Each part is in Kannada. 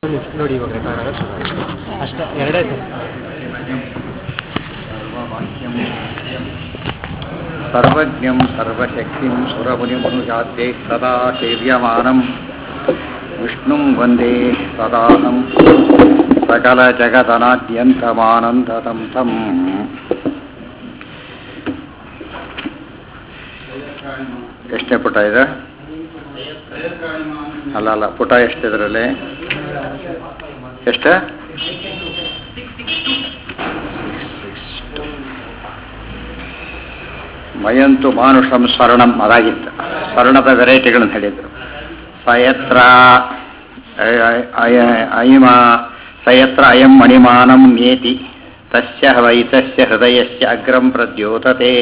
ನೋಡಿ ಇವಾಗ ರೆಕಾರ್ಡ್ ಆಗೋದು ಶುರು ಆಯ್ತು. ಅಷ್ಟೇ ಎರಡೇ ಸರಿ ಸರ್ವಜ್ಞಂ ಸರ್ವಶಕ್ತಿಂ ಸುರಮುನಿಮನುಜಾತೆ ಸದಾ ಸೇವ್ಯಮಾನಂ ವಿಷ್ಣುಂ ವಂದೇ ಸದಾಹಂ ಸಕಲ ಜಗದನಾದ್ಯಂತಮಾನಂದತಂ ತಂ ಎಷ್ಟನೇ ಪುಟ ಇದೆ ಅಲ್ಲ ಅಲ್ಲ ಪುಟ ಎಷ್ಟಿದ್ರಲ್ಲಿ ಎಷ್ಟು ಮಯಂತು ಮಾನುಷಂ ಸ್ವರ್ಣಂ ಅದಾಗಿತ್ತು ಸ್ವರ್ಣದ ವೆರೈಟಿಗಳನ್ನು ಹೇಳಿದರು ಸಯತ್ರ ಅಯಿಮ ಸಯತ್ರ ಅಯಂ ಮಣಿಮಾನಂ ನೇತಿ ತಸ್ಯ ವೈತಸ್ಯ ಹೃದಯಸ್ಯ ಅಗ್ರಂ ಪ್ರದ್ಯೋತತೆ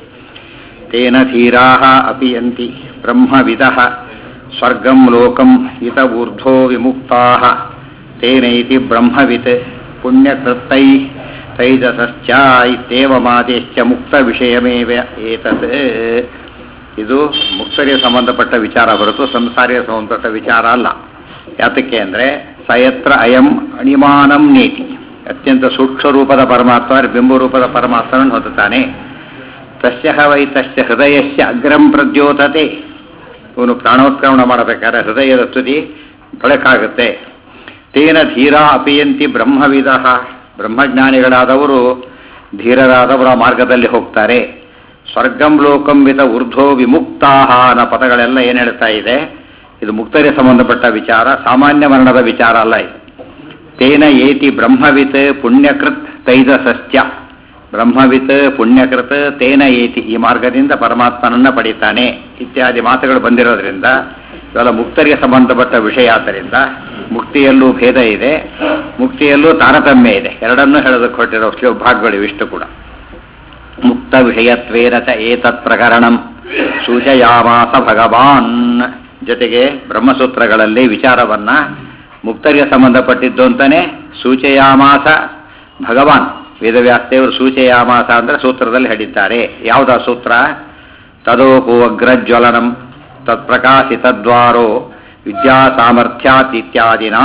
ತೇನ ಧೀರಾಃ ಅಪಿ ಯಂತಿ ಬ್ರಹ್ಮವಿದಃ ಸ್ವರ್ಗಂ ಲೋಕಂ ಇತ ಊರ್ಧ್ವೋ ವಿಮುಕ್ತಾಃ ತೇನೈತಿ ಬ್ರಹ್ಮವಿತ್ ಪುಣ್ಯಕೃತ್ತೈ ತೈಜಸಶ್ಚ ಇತ್ಯೇವಮಾದೇಶ್ಚ ಮುಕ್ತ ವಿಷಯಮೇವ ಏತತ್ ಇದು ಮುಕ್ತರಿಗೆ ಸಂಬಂಧಪಟ್ಟ ವಿಚಾರ ಹೊರತು ಸಂಸಾರಿಗೆ ಸಂಬಂಧಪಟ್ಟ ವಿಚಾರ ಅಲ್ಲ ಯಾತಕ್ಕೆ ಅಂದರೆ ಸಯತ್ರ ಅಯಂ ಅಣಿಮಾನಂ ನೀತಿ ಅತ್ಯಂತ ಸೂಕ್ಷ್ಮ ರೂಪದ ಪರಮಾತ್ಮ ಬಿಂಬ ರೂಪದ ಪರಮಾತ್ಮನನ್ನು ಹೊಂದುತ್ತಾನೆ ತಸ್ಯ ವೈ ತಸ್ಯ ಹೃದಯಸ್ಯ ಅಗ್ರಂ ಪ್ರದ್ಯೋತತೆ ಇವನು ಪ್ರಾಣೋತ್ಕ್ರಮಣ ಮಾಡಬೇಕಾದ್ರೆ ಹೃದಯದ ತುದಿ ಬೆಳಕಾಗುತ್ತೆ ತೇನ ಧೀರ ಅಪಿಯಂತಿ ಬ್ರಹ್ಮವಿದ ಬ್ರಹ್ಮಜ್ಞಾನಿಗಳಾದವರು ಧೀರರಾದವರ ಮಾರ್ಗದಲ್ಲಿ ಹೋಗ್ತಾರೆ ಸ್ವರ್ಗಂ ಲೋಕಂ ವಿತ ಊರ್ಧ್ವೋ ವಿಮುಕ್ತಾಹ ಅನ್ನೋ ಪದಗಳೆಲ್ಲ ಏನು ಹೇಳ್ತಾ ಇದೆ ಇದು ಮುಕ್ತರಿಗೆ ಸಂಬಂಧಪಟ್ಟ ವಿಚಾರ ಸಾಮಾನ್ಯ ಮರಣದ ವಿಚಾರ ಅಲ್ಲ ಇದು ತೇನ ಏತಿ ಬ್ರಹ್ಮವಿತ್ ಪುಣ್ಯಕೃತ್ ತೈಜಸಸ್ತ್ಯ ಬ್ರಹ್ಮವಿತ್ ಪುಣ್ಯಕೃತ್ ತೇನ ಏತಿ ಈ ಮಾರ್ಗದಿಂದ ಪರಮಾತ್ಮನನ್ನ ಪಡಿತಾನೆ ಇತ್ಯಾದಿ ಮಾತುಗಳು ಬಂದಿರೋದ್ರಿಂದ ಇವೆಲ್ಲ ಮುಕ್ತರಿಗೆ ಸಂಬಂಧಪಟ್ಟ ವಿಷಯ ಆದ್ದರಿಂದ ಮುಕ್ತಿಯಲ್ಲೂ ಭೇದ ಇದೆ ಮುಕ್ತಿಯಲ್ಲೂ ತಾರತಮ್ಯ ಇದೆ ಎರಡನ್ನೂ ಹೇಳೋದಕ್ಕೆ ಹೊರಟಿರೋ ಶ್ಲೋ ಭಾಗಗಳು ಇವಿಷ್ಟು ಕೂಡ ಮುಕ್ತ ವಿಷಯತ್ವೇನ ಚ ಏತತ್ ಪ್ರಕರಣಂ ಸೂಚಯಾಮಾಸ ಭಗವಾನ್ ಜೊತೆಗೆ ಬ್ರಹ್ಮಸೂತ್ರಗಳಲ್ಲಿ ವಿಚಾರವನ್ನ ಮುಕ್ತರಿಗೆ ಸಂಬಂಧಪಟ್ಟಿದ್ದು ಅಂತಾನೆ ಸೂಚಯಾಮಾಸ ಭಗವಾನ್ ವೇದವ್ಯಾಸದೇವರು ಸೂಚಯಾಮಾಸ ಅಂದ್ರೆ ಸೂತ್ರದಲ್ಲಿ ಹೇಳಿದ್ದಾರೆ ಯಾವುದ ಸೂತ್ರ ತದೋಪು ಅಗ್ರಜ್ವಲನಂ ತತ್ಪ್ರಕಾಶಿತದ್ವಾರೋ ವಿದ್ಯಾ ಸಾಮರ್ಥ್ಯಾತ್ ಇತ್ಯಾದಿನ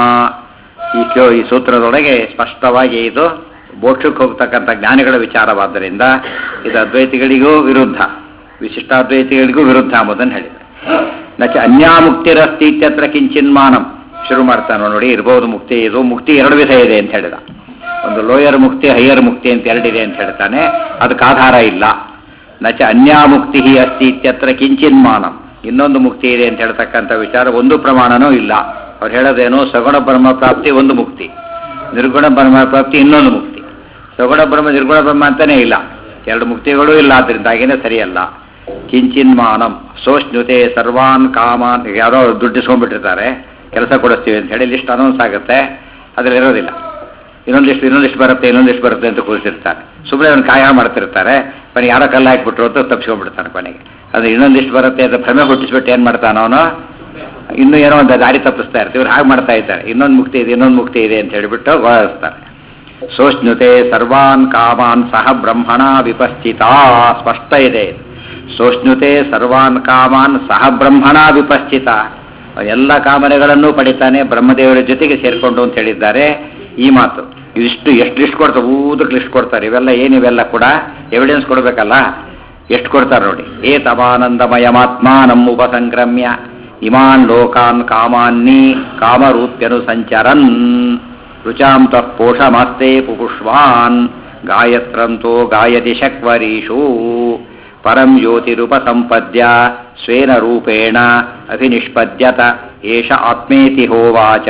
ಈ ಶ್ಲೋ- ಈ ಸೂತ್ರದೊಳಗೆ ಸ್ಪಷ್ಟವಾಗಿ ಇದು ಮೋಕ್ಷಕ್ಕೆ ಹೋಗ್ತಕ್ಕಂಥ ಜ್ಞಾನಿಗಳ ವಿಚಾರವಾದ್ದರಿಂದ ಇದು ಅದ್ವೈತಿಗಳಿಗೂ ವಿರುದ್ಧ ವಿಶಿಷ್ಟಾದ್ವೈತಿಗಳಿಗೂ ವಿರುದ್ಧ ಎಂಬುದನ್ನು ಹೇಳಿದೆ ನಚ ಅನ್ಯಾಮುಕ್ತಿರಸ್ತಿ ಇತ್ಯತ್ರ ಕಿಂಚಿನ್ಮಾನಂ ಶುರು ಮಾಡ್ತಾನೆ ನೋಡಿ ಇರ್ಬೋದು ಮುಕ್ತಿ ಇದು ಮುಕ್ತಿ ಎರಡು ವಿಧ ಇದೆ ಅಂತ ಹೇಳಿದ ಒಂದು ಲೋಯರ್ ಮುಕ್ತಿ ಹೈಯರ್ ಮುಕ್ತಿ ಅಂತ ಎರಡಿದೆ ಅಂತ ಹೇಳ್ತಾನೆ ಅದಕ್ಕೆ ಆಧಾರ ಇಲ್ಲ ನಚ ಅನ್ಯಾಮುಕ್ತಿ ಅಸ್ತಿ ಇತ್ಯತ್ರ ಕಿಂಚಿನ್ಮಾನಂ ಇನ್ನೊಂದು ಮುಕ್ತಿ ಇದೆ ಅಂತ ಹೇಳ್ತಕ್ಕಂಥ ವಿಚಾರ ಒಂದು ಪ್ರಮಾಣನೂ ಇಲ್ಲ ಅವ್ರು ಹೇಳೋದೇನು ಸಗುಣ ಬ್ರಹ್ಮ ಪ್ರಾಪ್ತಿ ಒಂದು ಮುಕ್ತಿ ನಿರ್ಗುಣ ಬ್ರಹ್ಮ ಪ್ರಾಪ್ತಿ ಇನ್ನೊಂದು ಮುಕ್ತಿ ಸಗುಣ ಬ್ರಹ್ಮ ನಿರ್ಗುಣ ಬ್ರಹ್ಮ ಅಂತಾನೆ ಇಲ್ಲ ಎರಡು ಮುಕ್ತಿಗಳೂ ಇಲ್ಲ ಆದ್ರಿಂದಾಗೇನೆ ಸರಿಯಲ್ಲ ಕಿಂಚಿನ್ಮಾನಂ ಸೋಷ್ಣುತೆ ಸರ್ವಾನ್ ಕಾಮಾನ್ ಈಗ ಯಾರೋ ದುಡ್ಡು ಇಸ್ಕೊಂಡ್ಬಿಟ್ಟಿರ್ತಾರೆ ಕೆಲಸ ಕೊಡಿಸ್ತೀವಿ ಅಂತ ಹೇಳಿ ಲಿಸ್ಟ್ ಅನೌನ್ಸ್ ಆಗುತ್ತೆ ಅದ್ರಲ್ಲಿ ಇರೋದಿಲ್ಲ ಇನ್ನೊಂದಿಷ್ಟು ಇನ್ನೊಂದಿಷ್ಟು ಬರುತ್ತೆ ಇನ್ನೊಂದಿಷ್ಟು ಬರುತ್ತೆ ಅಂತ ಕೂರಿಸಿರ್ತಾರೆ ಸುಮ್ಮನೆ ಅವ್ನು ಕಾಯ ಮಾಡ್ತಿರ್ತಾರೆ ಕೊನೆಗೆ ಯಾರೋ ಕಲ್ಲು ಹಾಕ್ಬಿಟ್ರು ಅಂತ ತಪ್ಪಿಸ್ಕೊಂಡ್ಬಿಡ್ತಾನೆ ಕೊನೆಗೆ ಅದು ಇನ್ನೊಂದಿಷ್ಟು ಬರುತ್ತೆ ಅಂತ ಭ್ರಮೆ ಹುಟ್ಟಿಸ್ಬಿಟ್ಟು ಏನು ಮಾಡ್ತಾನ ಅವನು ಇನ್ನೂ ಏನೋ ಒಂದು ದಾರಿ ತಪ್ಪಿಸ್ತಾ ಇರ್ತೀವಿ ಇವ್ರು ಹಾಗೆ ಮಾಡ್ತಾ ಇದ್ದಾರೆ ಇನ್ನೊಂದು ಮುಕ್ತಿ ಇದೆ ಇನ್ನೊಂದು ಮುಕ್ತಿ ಇದೆ ಅಂತ ಹೇಳಿಬಿಟ್ಟು ಗೋಳಿಸ್ತಾರೆ ಸೋಷ್ಣುತೆ ಸರ್ವಾನ್ ಕಾಮಾನ್ ಸಹ ಬ್ರಹ್ಮಣ ವಿಪಸ್ಥಿತ ಸ್ಪಷ್ಟ ಇದೆ ಇದು. ಸೋಷ್ಣುತೆ ಸರ್ವಾನ್ ಕಾಮಾನ್ ಸಹ ಬ್ರಹ್ಮಣ ವಿಪಸ್ಥಿತ ಎಲ್ಲ ಕಾಮನೆಗಳನ್ನು ಪಡಿತಾನೆ ಬ್ರಹ್ಮದೇವರ ಜೊತೆಗೆ ಸೇರ್ಕೊಂಡು ಅಂತ ಹೇಳಿದ್ದಾರೆ ಈ ಮಾತು ಇಷ್ಟು ಎಷ್ಟು ಲಿಸ್ಟ್ ಕೊಡ್ತಾರೆ ಊದಕ್ಕೆ ಲಿಸ್ಟ್ ಕೊಡ್ತಾರೆ ಇವೆಲ್ಲ ಏನಿವೆಲ್ಲ ಕೂಡ ಎವಿಡೆನ್ಸ್ ಕೊಡಬೇಕಲ್ಲ ಎಷ್ಟು ಕೊಡ್ತಾರೆ ನೋಡಿ ಏ ತಮಾನಂದಮಯಮಾತ್ಮ ನಮ್ಮ ಉಪಸಂಕ್ರಮ್ಯ ಇಮಾನ್ ಲೋಕಾನ್ ಕಾಮಾನ್ನಿ ಕಾಮರೂಪ್ಯನು ಸಂಚರನ್ ರುಚಾಂತ ಪೋಷಮಾಸ್ತೆ ಪುಪುಷ್ವಾನ್ ಗಾಯತ್ರಂತೋ ಗಾಯತಿ ಶಕ್ವರೀಷು ಪರಂ ಜ್ಯೋತಿರುಪಸಂಪದ್ಯ ಸ್ವೇನ ರೂಪೇಣ ಅಭಿನಿಷ್ಪದ್ಯತ ಏಷ ಆತ್ಮೇತಿ ಹೋವಾಚ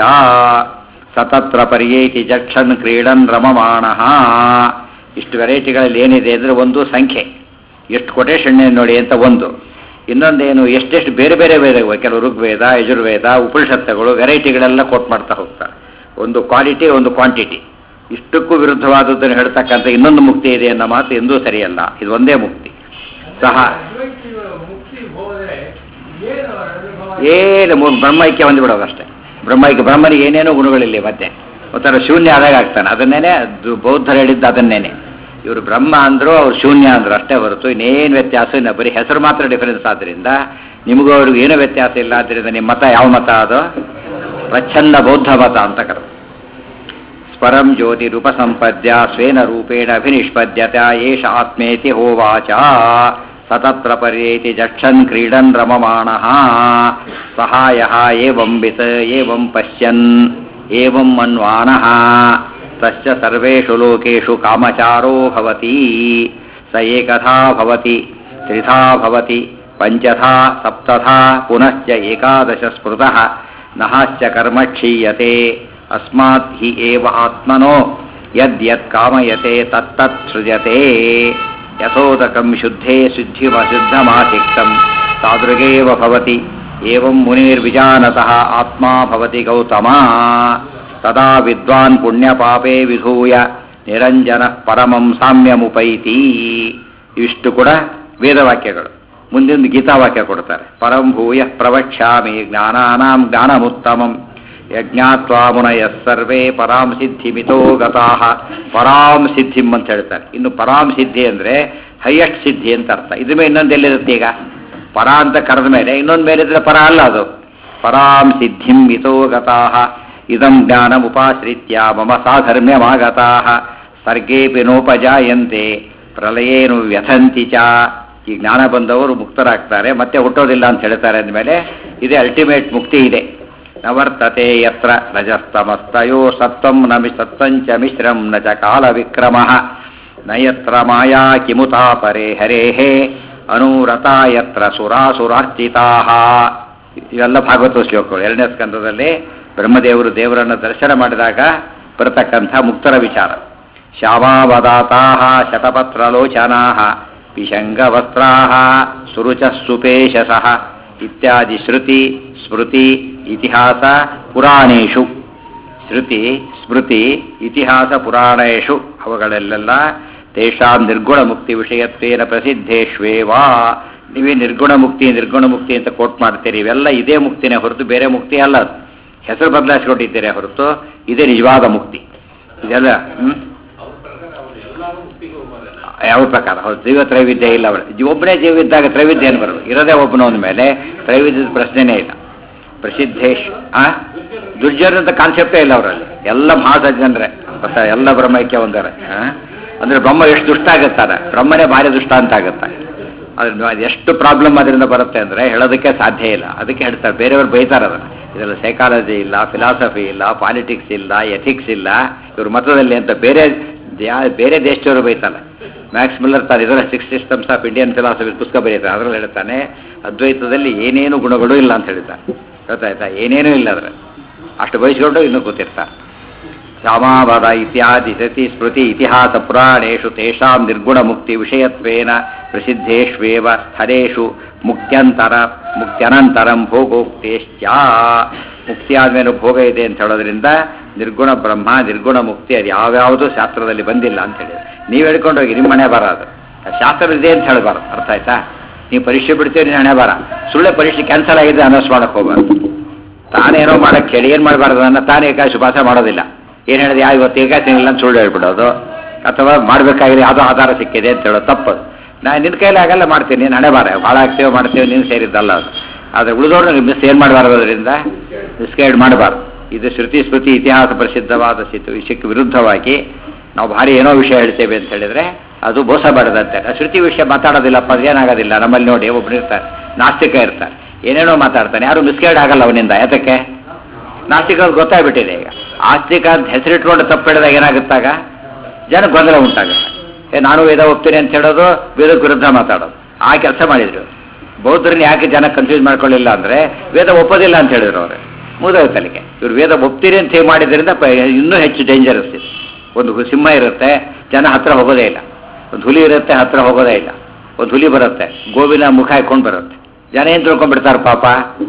ಸತತ್ರ ಪರ್ಯೇತಿ ಜಕ್ಷನ್ ಕ್ರೀಡನ್ ರಮಮಾಣಃ ಇಷ್ಟು ವೆರೈಟಿಗಳಲ್ಲಿ ಏನಿದೆ ಅಂದರೆ ಒಂದು ಸಂಖ್ಯೆ ಎಷ್ಟು ಕೊಟೇಶನ್ ನೋಡಿ ಅಂತ ಒಂದು ಇನ್ನೊಂದೇನು ಎಷ್ಟೆಷ್ಟು ಬೇರೆ ಬೇರೆ ವೇದಗಳು ಕೆಲವು ಋಗ್ವೇದ ಯಜುರ್ವೇದ ಉಪನಿಷತ್ತುಗಳು ವೆರೈಟಿಗಳೆಲ್ಲ ಕೋಟ್ ಮಾಡ್ತಾ ಹೋಗ್ತಾರೆ ಒಂದು ಕ್ವಾಲಿಟಿ ಒಂದು ಕ್ವಾಂಟಿಟಿ ಇಷ್ಟಕ್ಕೂ ವಿರುದ್ಧವಾದದ್ದನ್ನು ಹೇಳ್ತಕ್ಕಂಥ ಇನ್ನೊಂದು ಮುಕ್ತಿ ಇದೆ ಅನ್ನೋ ಮಾತು ಎಂದೂ ಸರಿಯಲ್ಲ ಇದು ಒಂದೇ ಮುಕ್ತಿ ಸಹ ಮುಕ್ತಿ ಹೋದ್ರೆ ಏನು ಅನುಭವ ಏನು ಮು- ಬ್ರಹ್ಮೈಕ್ಯ ಹೊಂದಿಬಿಡೋದು ಅಷ್ಟೇ ಬ್ರಹ್ಮೈಕ್ಯ ಬ್ರಹ್ಮನಿಗೆ ಏನೇನೋ ಗುಣಗಳಿಲ್ಲ ಮತ್ತೆ ಒಂಥರ ಶೂನ್ಯ ಆದಾಗ ಆಗ್ತಾನೆ ಅದನ್ನೇನೆ ಅದು ಬೌದ್ಧರು ಹೇಳಿದ್ದು ಅದನ್ನೇನೆ ಇವರು ಬ್ರಹ್ಮ ಅಂದ್ರು ಅವ್ರು ಶೂನ್ಯ ಅಂದ್ರು ಅಷ್ಟೇ ಹೊರತು ಇನ್ನೇನು ವ್ಯತ್ಯಾಸ ಇಲ್ಲ ಬರೀ ಹೆಸರು ಮಾತ್ರ ಡಿಫರೆನ್ಸ್ ಆದ್ರಿಂದ ನಿಮಗೂ ಅವ್ರಿಗೂ ಏನೂ ವ್ಯತ್ಯಾಸ ಇಲ್ಲ ಆದ್ದರಿಂದ ನಿಮ್ಮ ಮತ ಯಾವ ಮತ ಅದು ಪ್ರಚ್ಛನ್ನ ಬೌದ್ಧ ಮತ ಅಂತ ಕರೆದು ಸ್ಪರಂ ಜ್ಯೋತಿರುಪಸಂಪದ್ಯ ಸ್ವೇನ ರೂಪೇಣ ಅಭಿನಿಷ್ಪದ್ಯತ ಏಷ ಆತ್ಮೇತಿ ಹೋವಾಚ ಸತತ್ರ ಪರ್ಯೇತಿ ಜಕ್ಷನ್ ಕ್ರೀಡನ್ ರಮಮಾಣಃ ಸಹಾಯ ಏವಂ ವಿತ್ ಏವಂ ಪಶ್ಯನ್ ಏವಂ ಮನ್ವಾನಃ ತಸ್ಯ ಸರ್ವೇಷು ಲೋಕೇಷು ಕಾಮಚಾರೋ ಭವತಿ ಸ ಏಕಥಾ ಭವತಿ ತ್ರಿಧಾ ಭವತಿ ಪಂಚಥಾ ಸಪ್ತಥಾ ಪುನಶ್ಚ ಏಕಾದಶ ಸ್ಮೃತಃ ನಹಾಶ್ಚ ಕರ್ಮ ಕ್ಷೀಯತೆ ಅಸ್ಮಾತ್ ಹಿ ಏವ ಆತ್ಮನೋ ಯದ್ಯತ್ ಕಾಮಯತೆ ತತ್ತತ್ ಸೃಜತೆ ಯಥೋದಕಂ ಶುದ್ಧೇ ಶುದ್ಧಿಮಶುದ್ಧಮಾಸಿಕ್ತಂ ತಾದೃಗೇವ ಭವತಿ ಏವಂ ಮುನಿರ್ವಿಜಾನತಃ ಆತ್ಮಾ ಭವತಿ ಗೌತಮ ತದಾ ವಿದ್ವಾನ್ ಪುಣ್ಯಪಾಪೇ ವಿಧೂಯ ನಿರಂಜನ ಪರಮಂ ಸಾಮ್ಯಮುಪೈತಿ ಇವಿಷ್ಟು ಕೂಡ ವೇದವಾಕ್ಯಗಳು ಮುಂದೊಂದು ಗೀತಾವಾಕ್ಯ ಕೊಡ್ತಾರೆ ಪರಂ ಭೂಯ ಪ್ರವಕ್ಷ್ಯಾಮಿ ಜ್ಞಾನಾನಾಂ ಜ್ಞಾನಮುತ್ತಮಂ ಯಜ್ಞಾತ್ವಾ ಮುನಯ ಸರ್ವೇ ಪರಾಂ ಸಿದ್ಧಿ ಮಿತೋ ಗತಾಹ ಪರಾಂ ಸಿದ್ಧಿಂ ಅಂತ ಹೇಳ್ತಾರೆ ಇನ್ನು ಪರಾಂ ಸಿದ್ಧಿ ಅಂದ್ರೆ ಹೈಯೆಸ್ಟ್ ಸಿದ್ಧಿ ಅಂತ ಅರ್ಥ ಇದ್ರ ಮೇಲೆ ಇನ್ನೊಂದು ಎಲ್ಲಿರುತ್ತೆ ಈಗ ಪರ ಅಂತ ಕರೆದ ಮೇಲೆ ಇನ್ನೊಂದು ಮೇಲಿದ್ರೆ ಪರ ಅಲ್ಲ ಅದು ಪರಾಂ ಸಿದ್ಧಿಂ ಮಿತೋ ಗತಾಹ ಇದಂ ಜ್ಞಾನಮುಪಾಶ್ರಿತ್ಯ ಮಮ ಸಾಧರ್ಮ್ಯಮಾಗತಾಹ ಸರ್ಗೇಪಿ ನೋಪಜಾಯಂತೆ ಪ್ರಲಯೇನು ವ್ಯಥಂತಿ ಚ ಈ ಜ್ಞಾನ ಬಂದವರು ಮುಕ್ತರಾಗ್ತಾರೆ ಮತ್ತೆ ಹುಟ್ಟೋದಿಲ್ಲ ಅಂತ ಹೇಳ್ತಾರೆ ಅಂದಮೇಲೆ ಇದೇ ಅಲ್ಟಿಮೇಟ್ ಮುಕ್ತಿ ಇದೆ ನವರ್ತತೆ ಯತ್ರ ರಜಸ್ತಮಸ್ತಯೋ ಸತ್ವಂ ನ ಮಿ ಸತ್ವಂಚ ಮಿಶ್ರಂ ನ ಚ ಕಾಲ ವಿಕ್ರಮ ನ ಯತ್ರ ಮಾಯಾ ಕಿಮುತಾ ಪರೇ ಹರೇಃ ಅನೂರತ ಯತ್ರ ಸುರಾಸುರಾರ್ಚಿತಾ ಇವೆಲ್ಲ ಭಾಗವತ ಶ್ಲೋಕಗಳು ಎರಡನೇ ಸ್ಕಂದದಲ್ಲಿ ಬ್ರಹ್ಮದೇವರು ದೇವರನ್ನು ದರ್ಶನ ಮಾಡಿದಾಗ ಬರತಕ್ಕಂಥ ಮುಕ್ತರ ವಿಚಾರ ಶ್ಯಾಮಾವದಾತಾ ಶತಪತ್ರಲೋಚನಾ ಪಿಶಂಗವಸ್ತ್ರಾ ಸುರುಚ ಸುಪೇಶಸಃ ಇತ್ಯಾದಿ ಶ್ರುತಿ ಸ್ಮೃತಿ ಇತಿಹಾಸ ಪುರಾಣೇಶು ಶ್ರುತಿ ಸ್ಮೃತಿ ಇತಿಹಾಸ ಪುರಾಣೇಶು ಅವುಗಳಲ್ಲೆಲ್ಲ ತೇಷಾಂ ನಿರ್ಗುಣ ಮುಕ್ತಿ ವಿಷಯತ್ವೇನ ಪ್ರಸಿದ್ಧೇಶ್ವೇವಾ ನೀವೇ ನಿರ್ಗುಣ ಮುಕ್ತಿ ನಿರ್ಗುಣ ಮುಕ್ತಿ ಅಂತ ಕೋಟ್ ಮಾಡ್ತೀರಿ ಇವೆಲ್ಲ ಇದೇ ಮುಕ್ತಿನೇ ಹೊರತು ಬೇರೆ ಮುಕ್ತಿ ಅಲ್ಲ ಅದು. ಹೆಸರು ಬದಲಾಯಿಸ್ಕೊಂಡಿದ್ದೀರಿ ಹೊರತು ಇದೇ ನಿಜವಾದ ಮುಕ್ತಿ ಇದೆಲ್ಲ ಹ್ಮ್ ಯಾವ ಪ್ರಕಾರ ಹೌದು ಜೀವ ತ್ರೈವಿಧ್ಯ ಇಲ್ಲ ಅವಳು ಒಬ್ಬನೇ ಜೀವ ಇದ್ದಾಗ ತ್ರೈವಿಧ್ಯ ಏನು ಬರೋದು ಇರೋದೇ ಒಬ್ಬನ ಮೇಲೆ ತ್ರೈವಿಧ್ಯದ ಪ್ರಶ್ನೆನೇ ಇಲ್ಲ ಪ್ರಸಿದ್ಧೇಶ್ ಆ ದುರ್ಜನ ಅಂತ ಕಾನ್ಸೆಪ್ಟೇ ಇಲ್ಲ ಅವರಲ್ಲಿ ಎಲ್ಲ ಮಹಾಸಜ್ಜನರೇ ಗೊತ್ತಾ ಎಲ್ಲ ಬ್ರಹ್ಮಕ್ಕೆ ಒಂದರೆ ಆ? ಅಂದ್ರೆ ಬ್ರಹ್ಮ ಎಷ್ಟು ದುಷ್ಟ ಆಗುತ್ತಾನೆ ಬ್ರಹ್ಮನೇ ಭಾರಿ ದುಷ್ಟ ಅಂತ ಆಗುತ್ತೆ ಅದ್ರ ಅದು ಎಷ್ಟು ಪ್ರಾಬ್ಲಮ್ ಅದರಿಂದ ಬರುತ್ತೆ ಅಂದರೆ ಹೇಳೋದಕ್ಕೆ ಸಾಧ್ಯ ಇಲ್ಲ ಅದಕ್ಕೆ ಹೇಳ್ತಾರೆ ಬೇರೆಯವ್ರು ಬೈತಾರೆ ಅದನ್ನು ಇದೆಲ್ಲ ಸೈಕಾಲಜಿ ಇಲ್ಲ ಫಿಲಾಸಫಿ ಇಲ್ಲ ಪಾಲಿಟಿಕ್ಸ್ ಇಲ್ಲ ಎಥಿಕ್ಸ್ ಇಲ್ಲ ಇವ್ರ ಮತದಲ್ಲಿ ಅಂತ ಬೇರೆ ಯಾ- ಬೇರೆ ದೇಶದವರು ಬೈತಾರೆ ಮ್ಯಾಕ್ಸ್ ಮಿಲ್ಲರ್ ತಾನು ಇದರ six systems of Indian philosophy ಪುಸ್ತಕ ಬರೀತಾರೆ ಅದರಲ್ಲಿ ಹೇಳ್ತಾನೆ ಅದ್ವೈತದಲ್ಲಿ ಏನೇನು ಗುಣಗಳು ಇಲ್ಲ ಅಂತ ಹೇಳ್ತಾರೆ ಗೊತ್ತಾಯ್ತಾ ಏನೇನೂ ಇಲ್ಲ ಅದರ ಅಷ್ಟು ಬಯಸ್ಕೊಂಡು ಇನ್ನೂ ಕೂತಿರ್ತಾರೆ ರಾಮಾವಧ ಇತ್ಯಾದಿ ಸತಿ ಸ್ಮೃತಿ ಇತಿಹಾಸ ಪುರಾಣೇಶು ತೇಷಾಂ ನಿರ್ಗುಣ ಮುಕ್ತಿ ವಿಷಯತ್ವೇನ ಪ್ರಸಿದ್ಧೇಷ್ವೇವ ಸ್ಥಳೇಶು ಮುಕ್ತ್ಯಂತರ ಮುಕ್ತ್ಯನಂತರಂ ಭೋಗೋಕ್ತೇಶ್ಚ ಮುಕ್ತಿ ಆದ್ಮೇಲೆ ಭೋಗ ಇದೆ ಅಂತ ಹೇಳೋದ್ರಿಂದ ನಿರ್ಗುಣ ಬ್ರಹ್ಮ ನಿರ್ಗುಣ ಮುಕ್ತಿ ಅದು ಯಾವ್ಯಾವುದೂ ಶಾಸ್ತ್ರದಲ್ಲಿ ಬಂದಿಲ್ಲ ಅಂತ ಹೇಳಿ ನೀವು ಹೇಳ್ಕೊಂಡು ಹೋಗಿ ನಿಮ್ಮ ಮನೆ ಬರೋದು ಶಾಸ್ತ್ರ ಇದೆ ಅಂತ ಹೇಳಬಾರ್ದು ಅರ್ಥ ಆಯ್ತಾ ನೀವು ಪರೀಕ್ಷೆ ಬಿಡ್ತೀವಿ ನೀನು ಹಣೆ ಬರ ಸುಳ್ಳೆ ಪರೀಕ್ಷೆ ಕ್ಯಾನ್ಸಲ್ ಆಗಿದೆ ಅನೌನ್ಸ್ ಮಾಡಕ್ಕೆ ಹೋಗ್ಬಾರ್ದು ತಾನೇನೋ ಮಾಡಕ್ಕೆ ಹೇಳಿ ಏನು ಮಾಡಬಾರ್ದು ಅನ್ನ ತಾನೇ ಏಕಾಶಿ ಉಪವಾಸ ಮಾಡೋದಿಲ್ಲ ಏನು ಹೇಳಿದೆ ಯಾವ ಇವತ್ತು ಏಕಾಶಿ ಇಲ್ಲ ಅಂತ ಸುಳ್ಳು ಹೇಳ್ಬಿಡೋದು ಅಥವಾ ಮಾಡಬೇಕಾಗಿದೆ ಯಾವುದೋ ಆಧಾರ ಸಿಕ್ಕಿದೆ ಅಂತ ಹೇಳೋದು ತಪ್ಪದು ನಾನು ನಿನ್ನ ಕೈಲಿ ಆಗಲ್ಲ ಮಾಡ್ತೀನಿ ನೀನು ಹಣೆ ಬಾರ ಭಾಳ ಆಗ್ತೇವೆ ಮಾಡ್ತೇವೆ ನೀನು ಸೇರಿದ್ದಲ್ಲ ಅದು ಆದರೆ ಉಳಿದವ್ರು ಮಿಸ್ ಏನು ಮಾಡಬಾರ್ದು ಅದರಿಂದ ಮಿಸ್ಗೈಡ್ ಮಾಡಬಾರ್ದು ಇದು ಶ್ರುತಿ ಸ್ಮೃತಿ ಇತಿಹಾಸ ಪ್ರಸಿದ್ಧವಾದ ಸ್ಥಿತಿ ವಿಷಯಕ್ಕೆ ವಿರುದ್ಧವಾಗಿ ನಾವು ಭಾರಿ ಏನೋ ವಿಷಯ ಹೇಳ್ತೇವೆ ಅಂತ ಹೇಳಿದ್ರೆ ಅದು ಮೋಸ ಮಾಡದಂತೆ ಆ ಶ್ರುತಿ ವಿಷಯ ಮಾತಾಡೋದಿಲ್ಲಪ್ಪ ಅದೇನಾಗೋದಿಲ್ಲ ನಮ್ಮಲ್ಲಿ ನೋಡಿ ಒಬ್ಬರು ಇರ್ತಾರೆ ನಾಸ್ತಿಕ ಇರ್ತಾರೆ ಏನೇನೋ ಮಾತಾಡ್ತಾನೆ ಯಾರು ಮಿಸ್ಗೈಡ್ ಆಗಲ್ಲ ಅವನಿಂದ ಯಾತಕ್ಕೆ ನಾಸ್ತಿಕ ಗೊತ್ತಾಗ್ಬಿಟ್ಟಿದೆ ಈಗ ಆಸ್ತಿಕ ಅಂತ ಹೆಸರಿಟ್ಕೊಂಡು ತಪ್ಪು ಹೇಳಿದಾಗ ಏನಾಗುತ್ತಾಗ ಜನ ಗೊಂದಲ ಉಂಟಾಗುತ್ತೆ ಏ ನಾನು ವೇದ ಒಪ್ತೀನಿ ಅಂತ ಹೇಳೋದು ವೇದಕ್ಕೆ ವಿರುದ್ಧ ಮಾತಾಡೋದು ಆ ಕೆಲಸ ಮಾಡಿದ್ರು ಬೌದ್ಧರನ್ನ ಯಾಕೆ ಜನ ಕನ್ಫ್ಯೂಸ್ ಮಾಡ್ಕೊಳ್ಳಿಲ್ಲ ಅಂದ್ರೆ ವೇದ ಒಪ್ಪೋದಿಲ್ಲ ಅಂತ ಹೇಳಿದ್ರು ಅವರು ಮುಗಿದೋಯ್ತಲ್ಲಿಗೆ ಇವ್ರು ವೇದ ಒಪ್ತೀರಿ ಅಂತ ಹೇಗೆ ಮಾಡಿದ್ರಿಂದ ಪ- ಇನ್ನೂ ಹೆಚ್ಚು ಡೇಂಜರಸ್ ಇದೆ ಒಂದು ಹು- ಸಿಂಹ ಇರುತ್ತೆ ಜನ ಹತ್ರ ಹೋಗೋದೇ ಇಲ್ಲ ಒಂದು ಹುಲಿ ಇರುತ್ತೆ ಹತ್ರ ಹೋಗೋದೇ ಇಲ್ಲ ಒಂದು ಹುಲಿ ಬರುತ್ತೆ ಗೋವಿನ ಮುಖ ಹಾಕೊಂಡು ಬರುತ್ತೆ ಜನ ಏನು ತಿಳ್ಕೊಂಡ್ಬಿಡ್ತಾರೆ ಪಾಪ